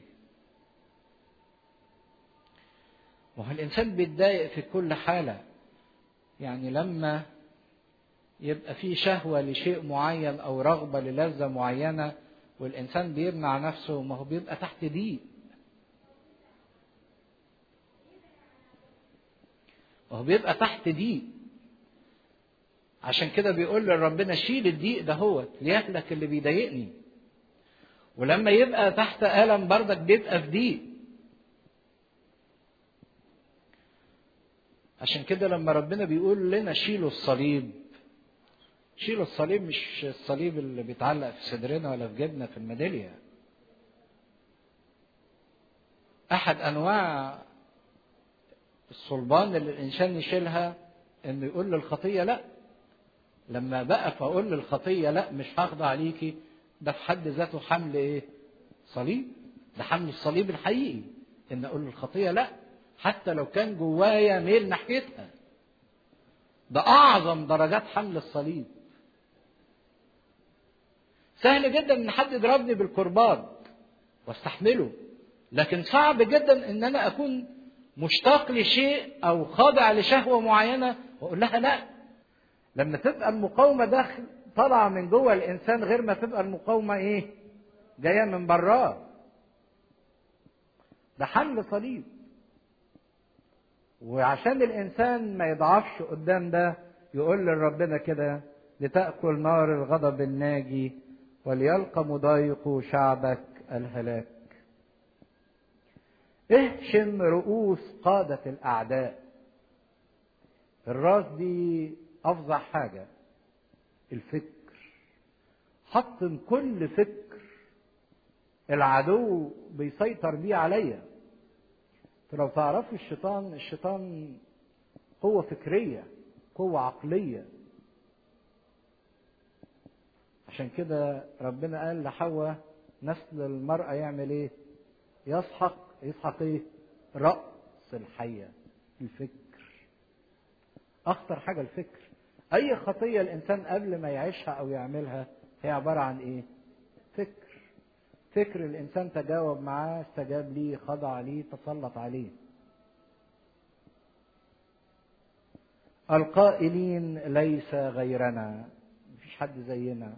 وهو الانسان بيتضايق في كل حاله يعني لما يبقى في شهوه لشيء معين او رغبه للذه معينه والانسان بيمنع نفسه ما هو بيبقى تحت ضيق وهو بيبقى تحت ضيق عشان كده بيقول لربنا شيل الضيق ده هو ليهلك اللي بيضايقني ولما يبقى تحت ألم بردك بيبقى في ضيق عشان كده لما ربنا بيقول لنا شيلوا الصليب شيلوا الصليب مش الصليب اللي بيتعلق في صدرنا ولا في جبنا في الميدالية أحد أنواع الصلبان اللي الإنسان يشيلها إنه يقول للخطية لأ لما بقى فأقول للخطية لأ مش هخضع ليكي ده في حد ذاته حمل إيه؟ صليب ده حمل الصليب الحقيقي إن أقول للخطية لأ حتى لو كان جوايا ميل ناحيتها ده أعظم درجات حمل الصليب سهل جدا ان حد يضربني بالكرباج واستحمله لكن صعب جدا ان انا اكون مشتاق لشيء او خاضع لشهوه معينه واقول لها لا لما تبقى المقاومه داخل طالعه من جوه الانسان غير ما تبقى المقاومه ايه جايه من براه ده حمل صليب وعشان الانسان ما يضعفش قدام ده يقول لربنا كده لتاكل نار الغضب الناجي وليلقى مضايق شعبك الهلاك اهشم رؤوس قادة الأعداء الراس دي أفظع حاجة الفكر حطم كل فكر العدو بيسيطر بيه عليا لو تعرفوا الشيطان الشيطان قوة فكرية قوة عقلية عشان كده ربنا قال لحواء نسل المرأة يعمل ايه يسحق يسحق ايه رأس الحية الفكر اخطر حاجة الفكر اي خطية الانسان قبل ما يعيشها او يعملها هي عبارة عن ايه فكر فكر الانسان تجاوب معاه استجاب ليه خضع ليه تسلط عليه القائلين ليس غيرنا مفيش حد زينا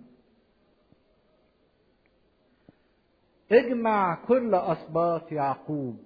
اجمع كل اسباط يعقوب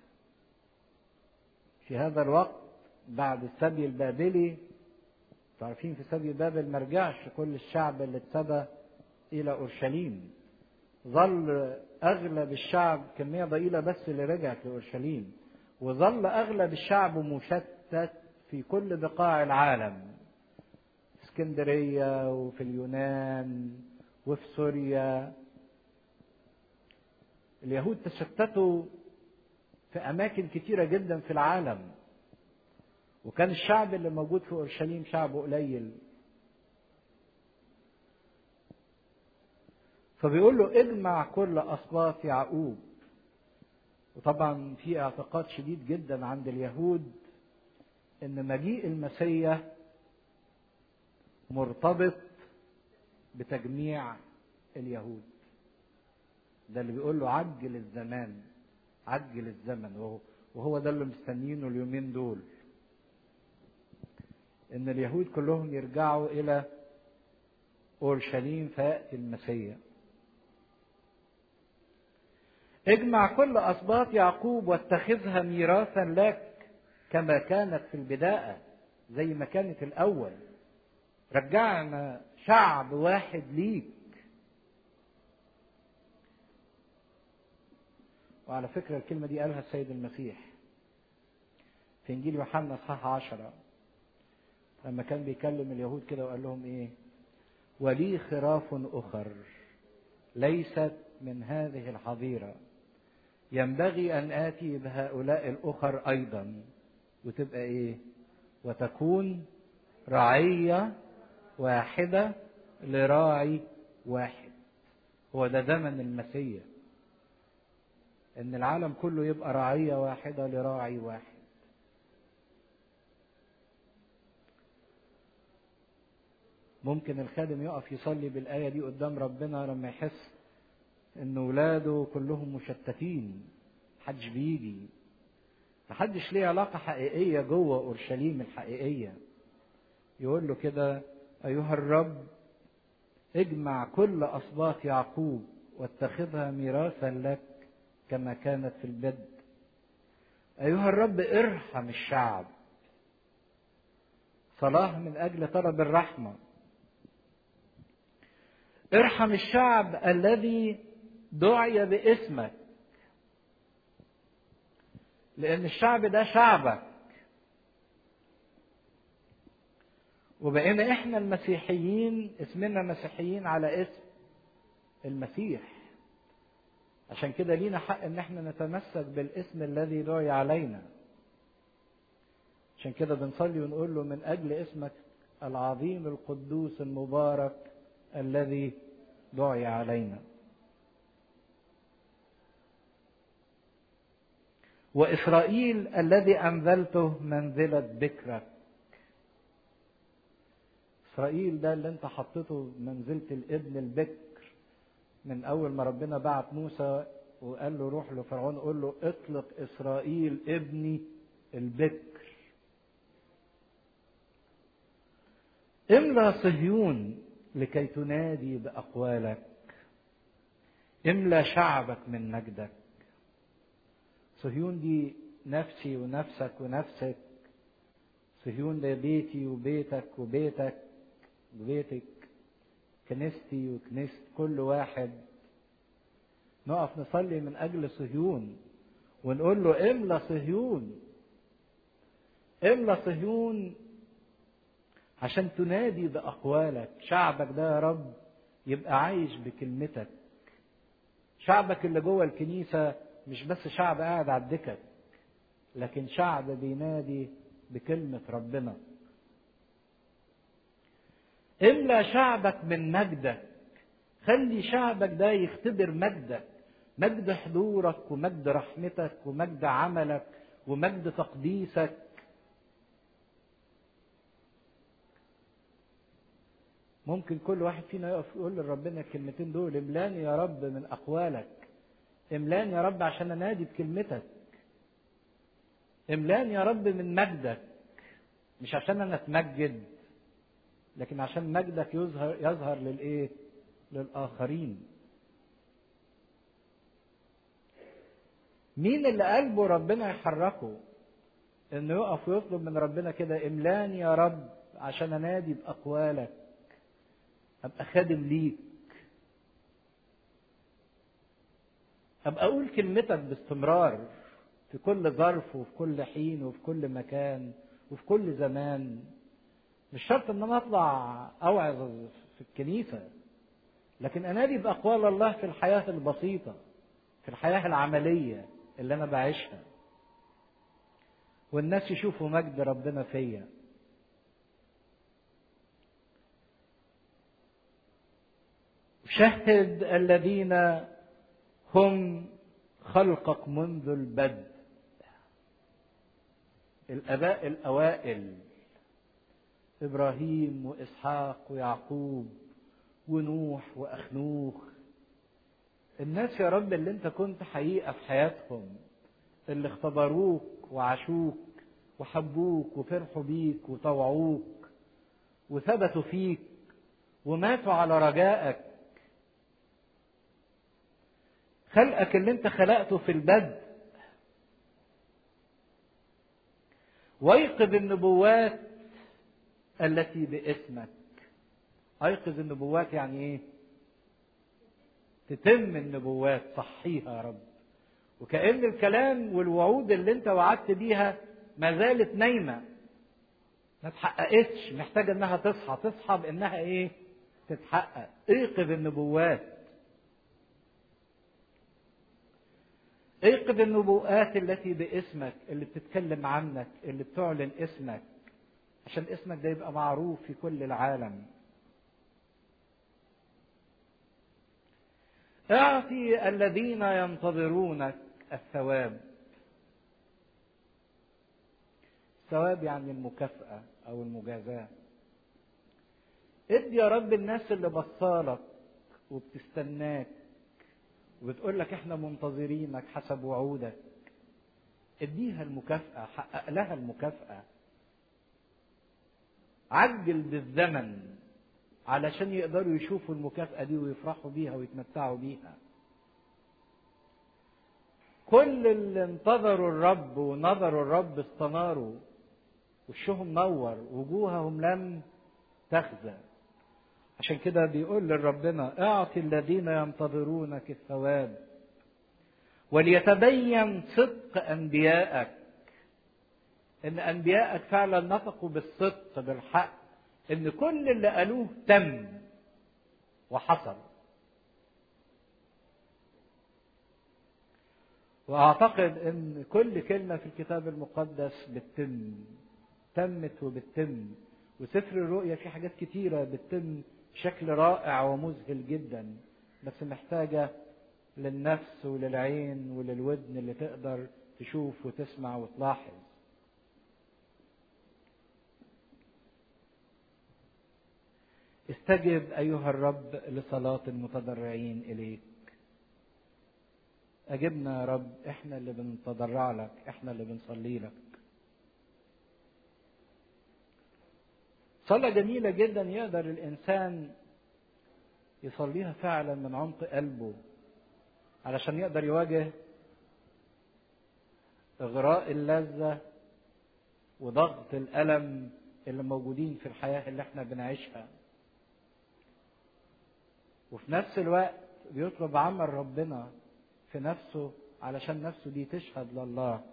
في هذا الوقت بعد السبي البابلي تعرفين في سبي بابل ما رجعش كل الشعب اللي اتسبى الى اورشليم ظل اغلب الشعب كميه ضئيله بس اللي رجعت لاورشليم وظل اغلب الشعب مشتت في كل بقاع العالم في اسكندريه وفي اليونان وفي سوريا اليهود تشتتوا في اماكن كتيره جدا في العالم وكان الشعب اللي موجود في اورشليم شعب قليل فبيقول له اجمع كل اسباط يعقوب وطبعا في اعتقاد شديد جدا عند اليهود ان مجيء المسيح مرتبط بتجميع اليهود ده اللي بيقول له عجل الزمان عجل الزمن وهو, وهو ده اللي مستنيينه اليومين دول ان اليهود كلهم يرجعوا الى اورشليم فياتي المسيح اجمع كل اسباط يعقوب واتخذها ميراثا لك كما كانت في البدايه زي ما كانت الاول رجعنا شعب واحد ليك وعلى فكرة الكلمة دي قالها السيد المسيح في إنجيل يوحنا إصحاح عشرة لما كان بيكلم اليهود كده وقال لهم إيه ولي خراف أخر ليست من هذه الحظيرة ينبغي أن آتي بهؤلاء الأخر أيضا وتبقى إيه وتكون رعية واحدة لراعي واحد هو ده زمن المسيح ان العالم كله يبقى رعية واحدة لراعي واحد ممكن الخادم يقف يصلي بالآية دي قدام ربنا لما يحس ان ولاده كلهم مشتتين محدش بيجي محدش ليه علاقة حقيقية جوه أورشليم الحقيقية يقول له كده أيها الرب اجمع كل أسباط يعقوب واتخذها ميراثا لك كما كانت في البدء أيها الرب ارحم الشعب صلاة من أجل طلب الرحمة ارحم الشعب الذي دعي باسمك لأن الشعب ده شعبك وبقينا احنا المسيحيين اسمنا مسيحيين على اسم المسيح عشان كده لينا حق ان احنا نتمسك بالاسم الذي دعي علينا عشان كده بنصلي ونقول له من اجل اسمك العظيم القدوس المبارك الذي دعي علينا واسرائيل الذي انزلته منزله بكرك اسرائيل ده اللي انت حطيته منزله الابن البكر من اول ما ربنا بعت موسى وقال له روح لفرعون قول له اطلق اسرائيل ابني البكر املى صهيون لكي تنادي باقوالك املى شعبك من مجدك صهيون دي نفسي ونفسك ونفسك صهيون ده بيتي وبيتك وبيتك وبيتك كنيستي وكنيست كل واحد نقف نصلي من اجل صهيون ونقول له املى صهيون املى صهيون عشان تنادي باقوالك شعبك ده يا رب يبقى عايش بكلمتك شعبك اللي جوه الكنيسه مش بس شعب قاعد على الدكك لكن شعب بينادي بكلمه ربنا املى شعبك من مجدك خلي شعبك ده يختبر مجدك مجد حضورك ومجد رحمتك ومجد عملك ومجد تقديسك ممكن كل واحد فينا يقف يقول لربنا الكلمتين دول املاني يا رب من اقوالك املاني يا رب عشان انادي بكلمتك املاني يا رب من مجدك مش عشان انا اتمجد لكن عشان مجدك يظهر يظهر للايه للاخرين مين اللي قلبه ربنا يحركه انه يقف ويطلب من ربنا كده املاني يا رب عشان انادي باقوالك ابقى خادم ليك ابقى اقول كلمتك باستمرار في كل ظرف وفي كل حين وفي كل مكان وفي كل زمان مش شرط ان انا اطلع اوعظ في الكنيسه لكن انادي باقوال الله في الحياه البسيطه في الحياه العمليه اللي انا بعيشها والناس يشوفوا مجد ربنا فيا شهد الذين هم خلقك منذ البدء الاباء الاوائل ابراهيم واسحاق ويعقوب ونوح واخنوخ الناس يا رب اللي انت كنت حقيقه في حياتهم اللي اختبروك وعاشوك وحبوك وفرحوا بيك وطوعوك وثبتوا فيك وماتوا على رجائك خلقك اللي انت خلقته في البدء وايقظ النبوات التي باسمك ايقظ النبوات يعني ايه تتم النبوات صحيها يا رب وكأن الكلام والوعود اللي انت وعدت بيها ما زالت نايمة ما تحققتش محتاجة انها تصحى تصحى بانها ايه تتحقق ايقظ النبوات ايقظ النبوءات التي باسمك اللي بتتكلم عنك اللي بتعلن اسمك عشان اسمك ده يبقى معروف في كل العالم اعطي الذين ينتظرونك الثواب الثواب يعني المكافأة أو المجازاة ادي يا رب الناس اللي بصالك وبتستناك وبتقول لك احنا منتظرينك حسب وعودك اديها المكافأة حقق لها المكافأة عجل بالزمن علشان يقدروا يشوفوا المكافأة دي ويفرحوا بيها ويتمتعوا بيها كل اللي انتظروا الرب ونظروا الرب استناروا وشهم نور وجوههم لم تخزى عشان كده بيقول لربنا اعطي الذين ينتظرونك الثواب وليتبين صدق انبيائك ان انبيائك فعلا نطقوا بالصدق بالحق ان كل اللي قالوه تم وحصل واعتقد ان كل كلمه في الكتاب المقدس بتتم تمت وبتتم وسفر الرؤيا فيه حاجات كتيره بتتم بشكل رائع ومذهل جدا بس محتاجه للنفس وللعين وللودن اللي تقدر تشوف وتسمع وتلاحظ استجب ايها الرب لصلاه المتضرعين اليك اجبنا يا رب احنا اللي بنتضرع لك احنا اللي بنصلي لك صلاة جميلة جدا يقدر الإنسان يصليها فعلا من عمق قلبه علشان يقدر يواجه إغراء اللذة وضغط الألم اللي موجودين في الحياة اللي احنا بنعيشها وفي نفس الوقت بيطلب عمل ربنا في نفسه علشان نفسه دي تشهد لله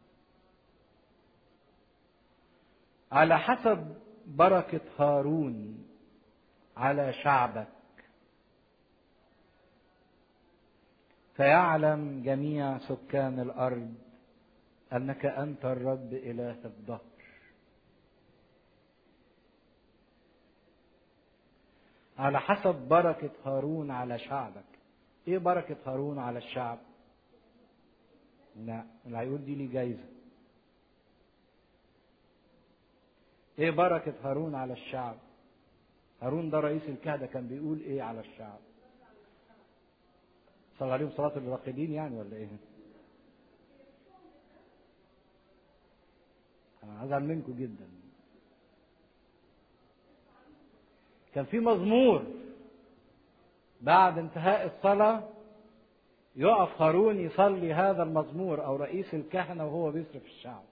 على حسب بركة هارون على شعبك فيعلم جميع سكان الأرض أنك أنت الرب إله الدهر على حسب بركة هارون على شعبك ايه بركة هارون على الشعب لا اللي هيقول دي ليه جايزة ايه بركة هارون على الشعب هارون ده رئيس الكهنة كان بيقول ايه على الشعب صلى عليهم صلاة الراقدين يعني ولا ايه انا هزعل منكم جدا كان في مزمور بعد انتهاء الصلاة يقف هارون يصلي هذا المزمور أو رئيس الكهنة وهو بيصرف الشعب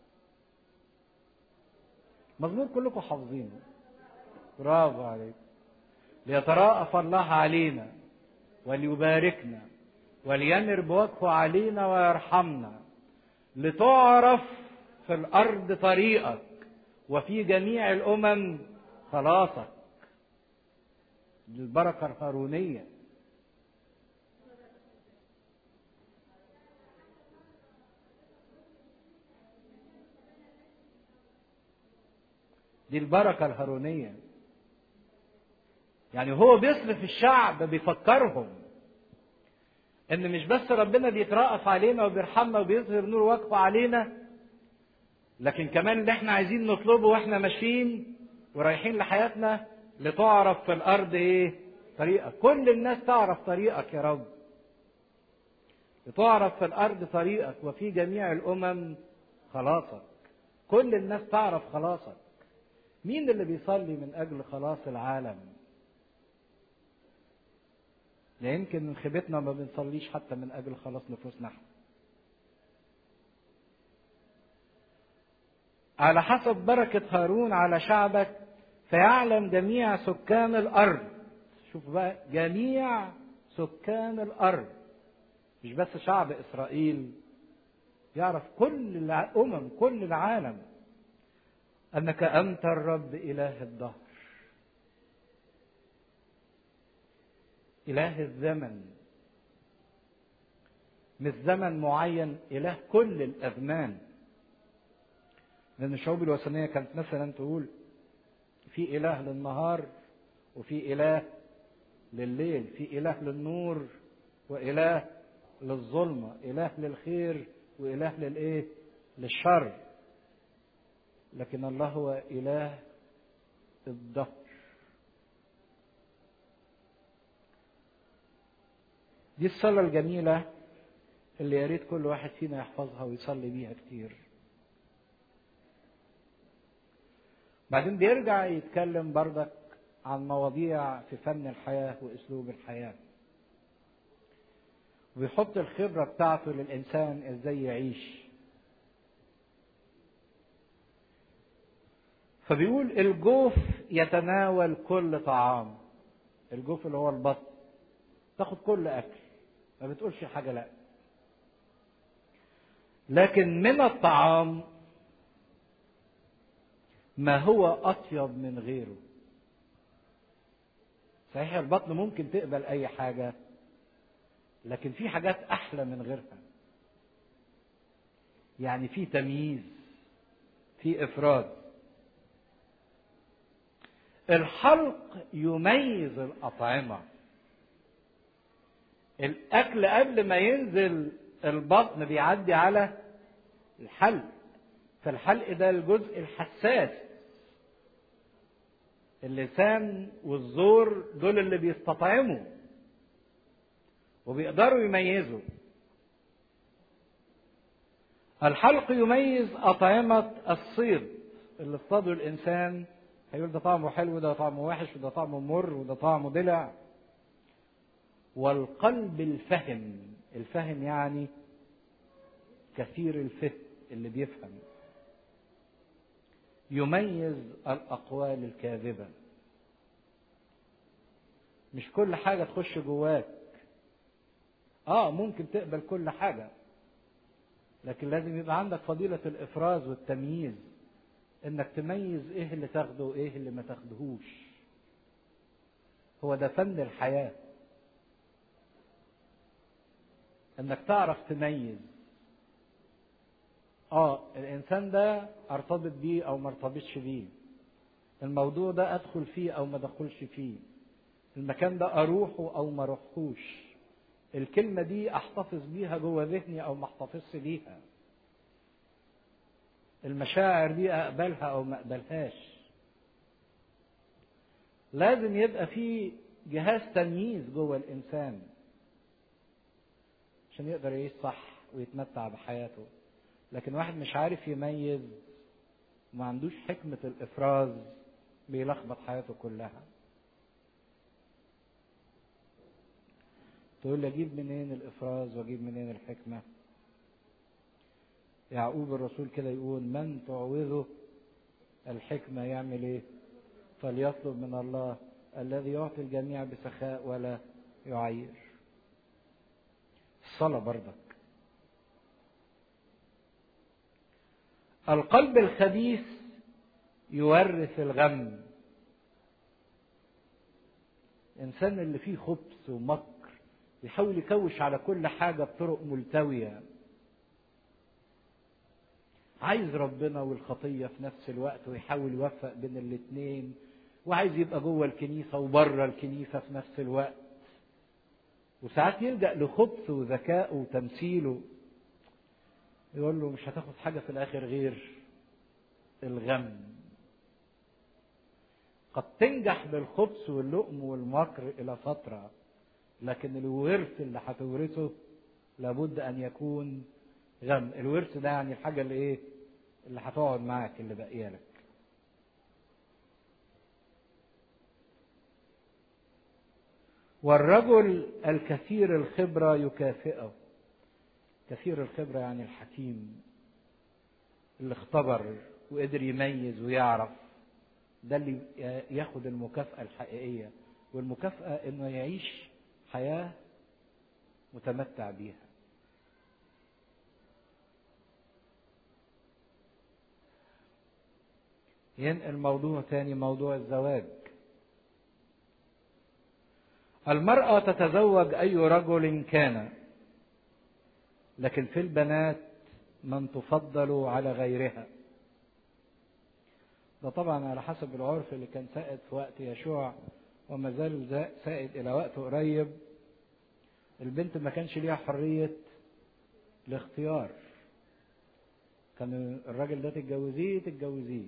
مزمور كلكم حافظينه برافو عليك ليتراءف الله علينا وليباركنا وليمر بوجهه علينا ويرحمنا لتعرف في الأرض طريقك وفي جميع الأمم خلاصك البركة الهارونية دي البركة الهارونية يعني هو بيصرف الشعب بيفكرهم ان مش بس ربنا بيترأف علينا وبيرحمنا وبيظهر نور وجهه علينا لكن كمان اللي احنا عايزين نطلبه واحنا ماشيين ورايحين لحياتنا لتعرف في الارض ايه طريقك كل الناس تعرف طريقك يا رب لتعرف في الارض طريقك وفي جميع الامم خلاصك كل الناس تعرف خلاصك مين اللي بيصلي من اجل خلاص العالم لا يمكن من خيبتنا ما بنصليش حتى من اجل خلاص نفوسنا احنا على حسب بركة هارون على شعبك فيعلم جميع سكان الأرض شوف بقى جميع سكان الأرض مش بس شعب إسرائيل يعرف كل الأمم كل العالم أنك أنت الرب إله الدهر إله الزمن مش زمن معين إله كل الأزمان لأن الشعوب الوثنية كانت مثلا تقول في إله للنهار وفي إله لليل في إله للنور وإله للظلمة إله للخير وإله للإيه للشر لكن الله هو إله الدهر دي الصلاة الجميلة اللي يا ريت كل واحد فينا يحفظها ويصلي بيها كتير بعدين بيرجع يتكلم بردك عن مواضيع في فن الحياة وأسلوب الحياة ويحط الخبرة بتاعته للإنسان إزاي يعيش فبيقول الجوف يتناول كل طعام الجوف اللي هو البطن تاخد كل أكل ما بتقولش حاجة لا لكن من الطعام ما هو أطيب من غيره صحيح البطن ممكن تقبل أي حاجة لكن في حاجات أحلى من غيرها يعني في تمييز في إفراد الحلق يميز الأطعمة الأكل قبل ما ينزل البطن بيعدي على الحلق فالحلق ده الجزء الحساس اللسان والزور دول اللي بيستطعموا وبيقدروا يميزوا الحلق يميز أطعمة الصيد اللي اصطاده الإنسان هيقول ده طعمه حلو وده طعمه وحش وده طعمه مر وده طعمه دلع والقلب الفهم الفهم يعني كثير الفهم اللي بيفهم يميز الأقوال الكاذبة مش كل حاجة تخش جواك اه ممكن تقبل كل حاجة لكن لازم يبقى عندك فضيلة الإفراز والتمييز انك تميز ايه اللي تاخده وايه اللي ما تاخدهوش هو ده فن الحياة انك تعرف تميز اه الانسان ده ارتبط بيه او ما ارتبطش بيه الموضوع ده ادخل فيه او ما ادخلش فيه المكان ده اروحه او ما اروحهوش الكلمه دي احتفظ بيها جوه ذهني او ما احتفظش بيها المشاعر دي اقبلها او ما اقبلهاش لازم يبقى في جهاز تمييز جوه الانسان عشان يقدر يعيش صح ويتمتع بحياته لكن واحد مش عارف يميز وما عندوش حكمة الإفراز بيلخبط حياته كلها تقول لي أجيب منين الإفراز وأجيب منين الحكمة يعقوب الرسول كده يقول من تعوذه الحكمة يعمل إيه فليطلب من الله الذي يعطي الجميع بسخاء ولا يعير الصلاة برضك القلب الخبيث يورث الغم الإنسان اللي فيه خبث ومكر يحاول يكوش على كل حاجة بطرق ملتوية عايز ربنا والخطية في نفس الوقت ويحاول يوفق بين الاتنين وعايز يبقى جوه الكنيسة وبره الكنيسة في نفس الوقت وساعات يلجأ لخبثه وذكائه وتمثيله يقول له مش هتاخد حاجة في الآخر غير الغم قد تنجح بالخبث واللؤم والمكر إلى فترة لكن الورث اللي هتورثه لابد أن يكون غم الورث ده يعني الحاجة اللي إيه اللي هتقعد معاك اللي باقية لك والرجل الكثير الخبرة يكافئه كثير الخبرة يعني الحكيم اللي اختبر وقدر يميز ويعرف ده اللي ياخد المكافأة الحقيقية والمكافأة انه يعيش حياة متمتع بيها ينقل موضوع تاني موضوع الزواج المرأة تتزوج أي رجل كان لكن في البنات من تفضل على غيرها ده طبعا على حسب العرف اللي كان سائد في وقت يشوع وما زال سائد إلى وقت قريب البنت ما كانش ليها حرية الاختيار كان الراجل ده تتجوزيه تتجوزيه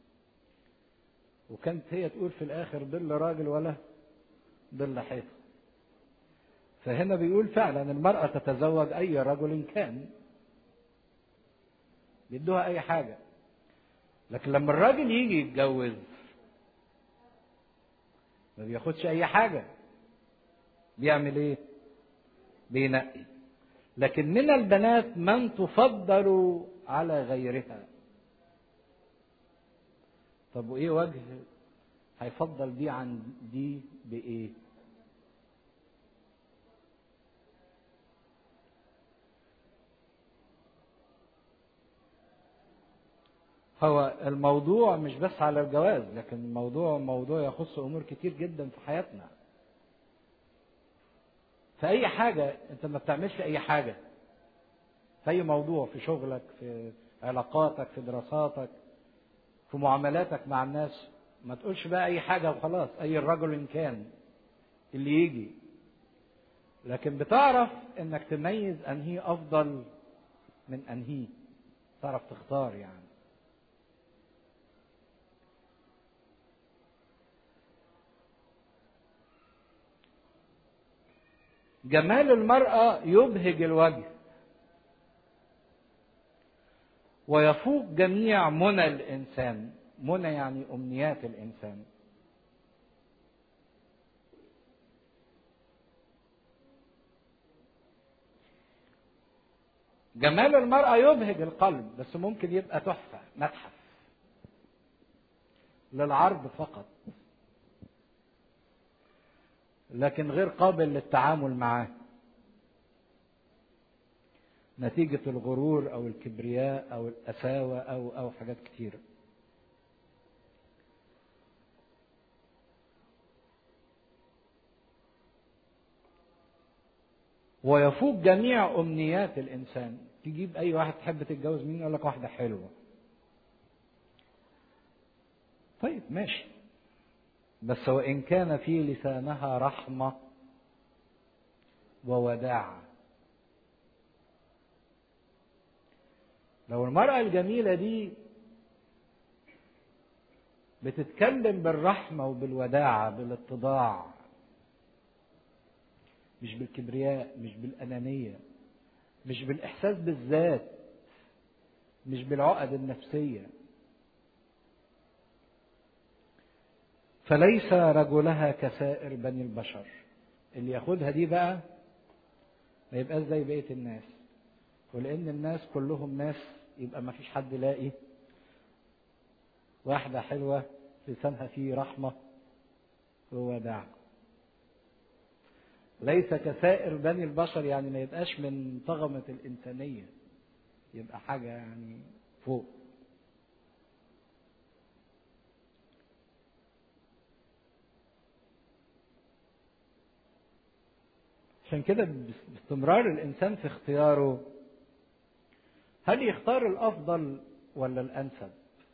وكانت هي تقول في الآخر ضل راجل ولا ضل حيطة فهنا بيقول فعلا المرأة تتزوج أي رجل كان بيدوها أي حاجة لكن لما الراجل يجي يتجوز ما بياخدش أي حاجة بيعمل إيه؟ بينقي لكن من البنات من تفضل على غيرها طب وإيه وجه هيفضل دي عن دي بإيه؟ هو الموضوع مش بس على الجواز لكن الموضوع موضوع يخص امور كتير جدا في حياتنا في اي حاجه انت ما بتعملش اي حاجه في اي موضوع في شغلك في علاقاتك في دراساتك في معاملاتك مع الناس ما تقولش بقى اي حاجه وخلاص اي رجل إن كان اللي يجي لكن بتعرف انك تميز انهي افضل من انهي تعرف تختار يعني جمال المرأة يبهج الوجه ويفوق جميع منى الإنسان منى يعني أمنيات الإنسان جمال المرأة يبهج القلب بس ممكن يبقى تحفة متحف للعرض فقط لكن غير قابل للتعامل معاه نتيجة الغرور أو الكبرياء أو القساوة أو أو حاجات كتيرة. ويفوق جميع أمنيات الإنسان، تجيب أي واحد تحب تتجوز مين يقول لك واحدة حلوة. طيب ماشي. بس وإن كان في لسانها رحمة ووداعة لو المرأة الجميلة دي بتتكلم بالرحمة وبالوداعة بالاتضاع مش بالكبرياء مش بالأنانية مش بالإحساس بالذات مش بالعقد النفسية فليس رجلها كسائر بني البشر اللي ياخدها دي بقى ما يبقاش زي بقية الناس ولأن الناس كلهم ناس يبقى ما فيش حد لاقي واحدة حلوة لسانها فيه رحمة ووداع ليس كسائر بني البشر يعني ما يبقاش من طغمة الإنسانية يبقى حاجة يعني فوق عشان كده باستمرار الإنسان في اختياره هل يختار الأفضل ولا الأنسب؟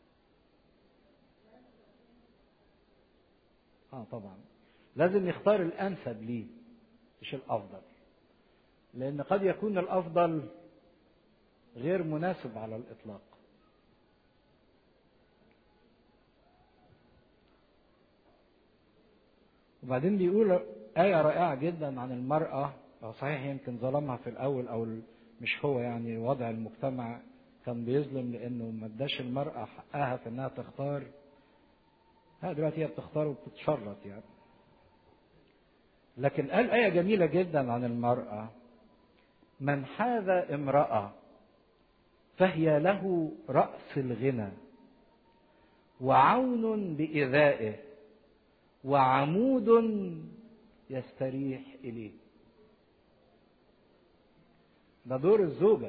اه طبعا لازم يختار الانسب ليه مش الافضل لان قد يكون الافضل غير مناسب على الاطلاق وبعدين بيقول آية رائعة جدا عن المرأة أو صحيح يمكن ظلمها في الأول أو مش هو يعني وضع المجتمع كان بيظلم لأنه ما اداش المرأة حقها في إنها تختار ها دلوقتي هي بتختار وبتتشرط يعني لكن قال آية جميلة جدا عن المرأة من حاذ امرأة فهي له رأس الغنى وعون بإذائه وعمود يستريح إليه ده دور الزوجة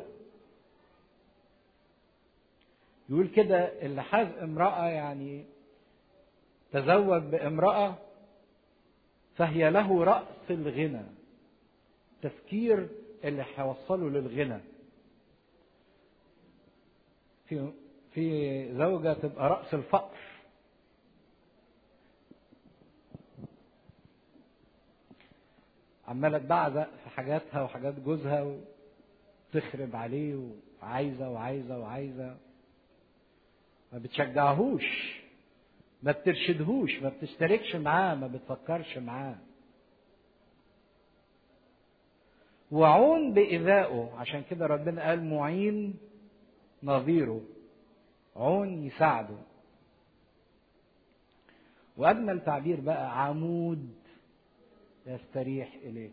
يقول كده اللي حاز امرأة يعني تزوج بامرأة فهي له رأس الغنى تفكير اللي هيوصله للغنى في في زوجة تبقى رأس الفقر عمالة تبعزق في حاجاتها وحاجات جوزها وتخرب عليه وعايزة وعايزة وعايزة ما بتشجعهوش ما بترشدهوش ما بتشتركش معاه ما بتفكرش معاه وعون بإذائه عشان كده ربنا قال معين نظيره عون يساعده وأجمل تعبير بقى عمود يستريح إليه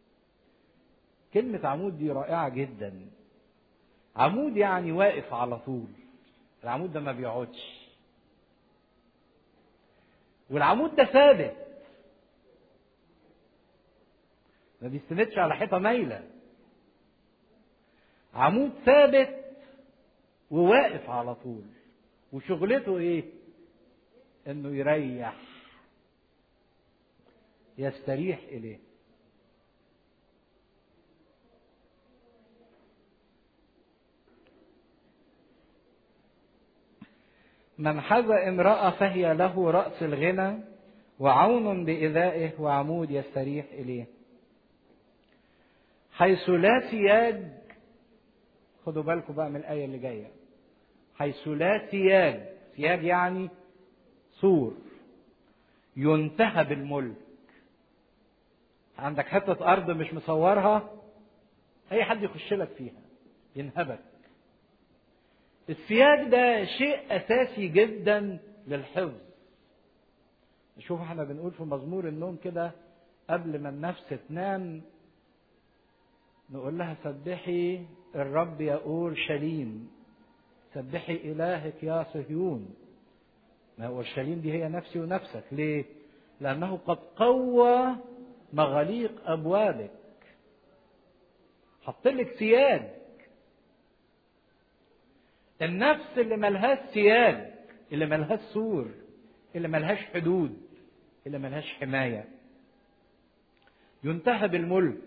كلمة عمود دي رائعة جدا عمود يعني واقف على طول العمود ده ما بيقعدش والعمود ده ثابت ما بيستندش على حيطه مايله عمود ثابت وواقف على طول وشغلته ايه انه يريح يستريح اليه من حذى امرأة فهي له رأس الغنى وعون بإذائه وعمود يستريح إليه حيث لا سياج خدوا بالكم بقى من الآية اللي جاية حيث لا سياج سياج يعني سور ينتهى بالملك عندك حتة أرض مش مصورها أي حد يخش لك فيها ينهبك السياج ده شيء أساسي جدا للحفظ نشوف احنا بنقول في مزمور النوم كده قبل ما النفس تنام نقول لها سبحي الرب يا أورشليم سبحي إلهك يا صهيون ما أورشليم دي هي نفسي ونفسك ليه؟ لأنه قد قوى مغاليق أبوابك حط لك سياج النفس اللي ملهاش سياج اللي ملهاش سور اللي ملهاش حدود اللي ملهاش حماية ينتهى بالملك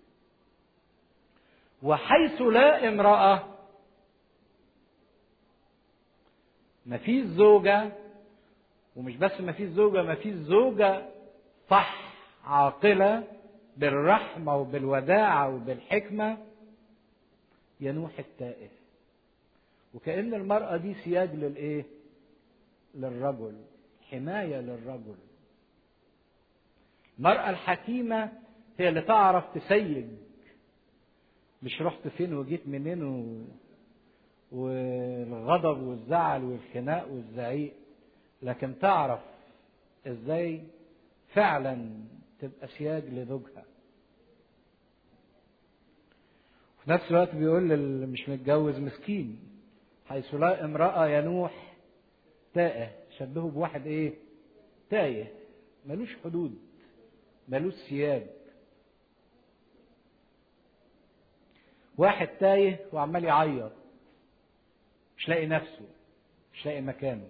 وحيث لا امرأة مفيش زوجة ومش بس ما فيش زوجة ما فيش زوجة صح عاقلة بالرحمة وبالوداعة وبالحكمة ينوح التائه وكأن المرأة دي سياج للإيه؟ للرجل حماية للرجل المرأة الحكيمة هي اللي تعرف تسيج مش رحت فين وجيت منين و... والغضب والزعل والخناق والزعيق لكن تعرف ازاي فعلا تبقى سياج لزوجها في نفس الوقت بيقول للي مش متجوز مسكين حيث لا امرأة ينوح تائه شبهه بواحد ايه تايه ملوش حدود ملوش سياج واحد تايه وعمال يعيط مش لاقي نفسه مش لاقي مكانه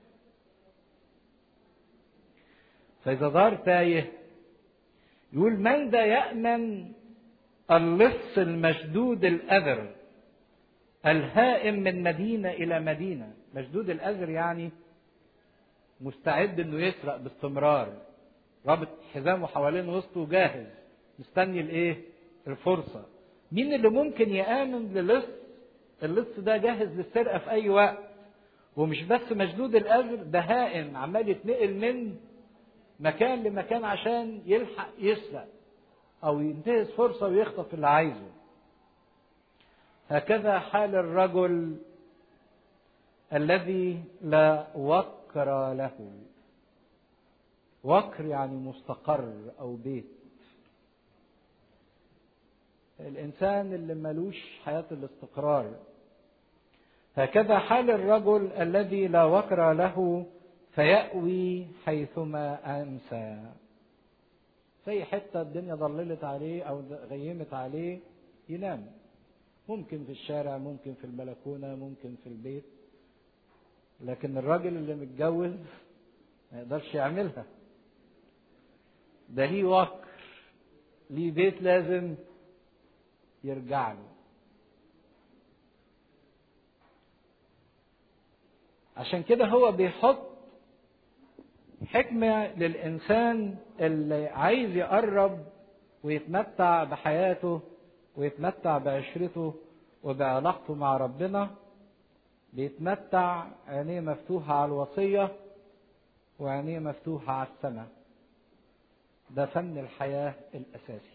فإذا دار تايه يقول من ذا يأمن اللص المشدود الأذر الهائم من مدينة إلى مدينة مشدود الأذر يعني مستعد إنه يسرق باستمرار رابط حزامه حوالين وسطه جاهز مستني الإيه؟ الفرصة مين اللي ممكن يآمن للص اللص ده جاهز للسرقة في أي وقت ومش بس مشدود الأذر ده هائم عمال يتنقل من مكان لمكان عشان يلحق يسرق أو ينتهز فرصة ويخطف اللي عايزه هكذا حال الرجل الذي لا وقر له وقر يعني مستقر أو بيت الإنسان اللي ملوش حياة الاستقرار هكذا حال الرجل الذي لا وقر له فيأوي حيثما أمسى في حتة الدنيا ضللت عليه أو غيمت عليه ينام ممكن في الشارع ممكن في البلكونة ممكن في البيت لكن الراجل اللي متجوز ما يقدرش يعملها ده ليه وقر ليه بيت لازم يرجع له عشان كده هو بيحط حكمة للإنسان اللي عايز يقرب ويتمتع بحياته ويتمتع بعشرته وبعلاقته مع ربنا بيتمتع عينيه مفتوحة على الوصية وعينيه مفتوحة على السماء ده فن الحياة الأساسي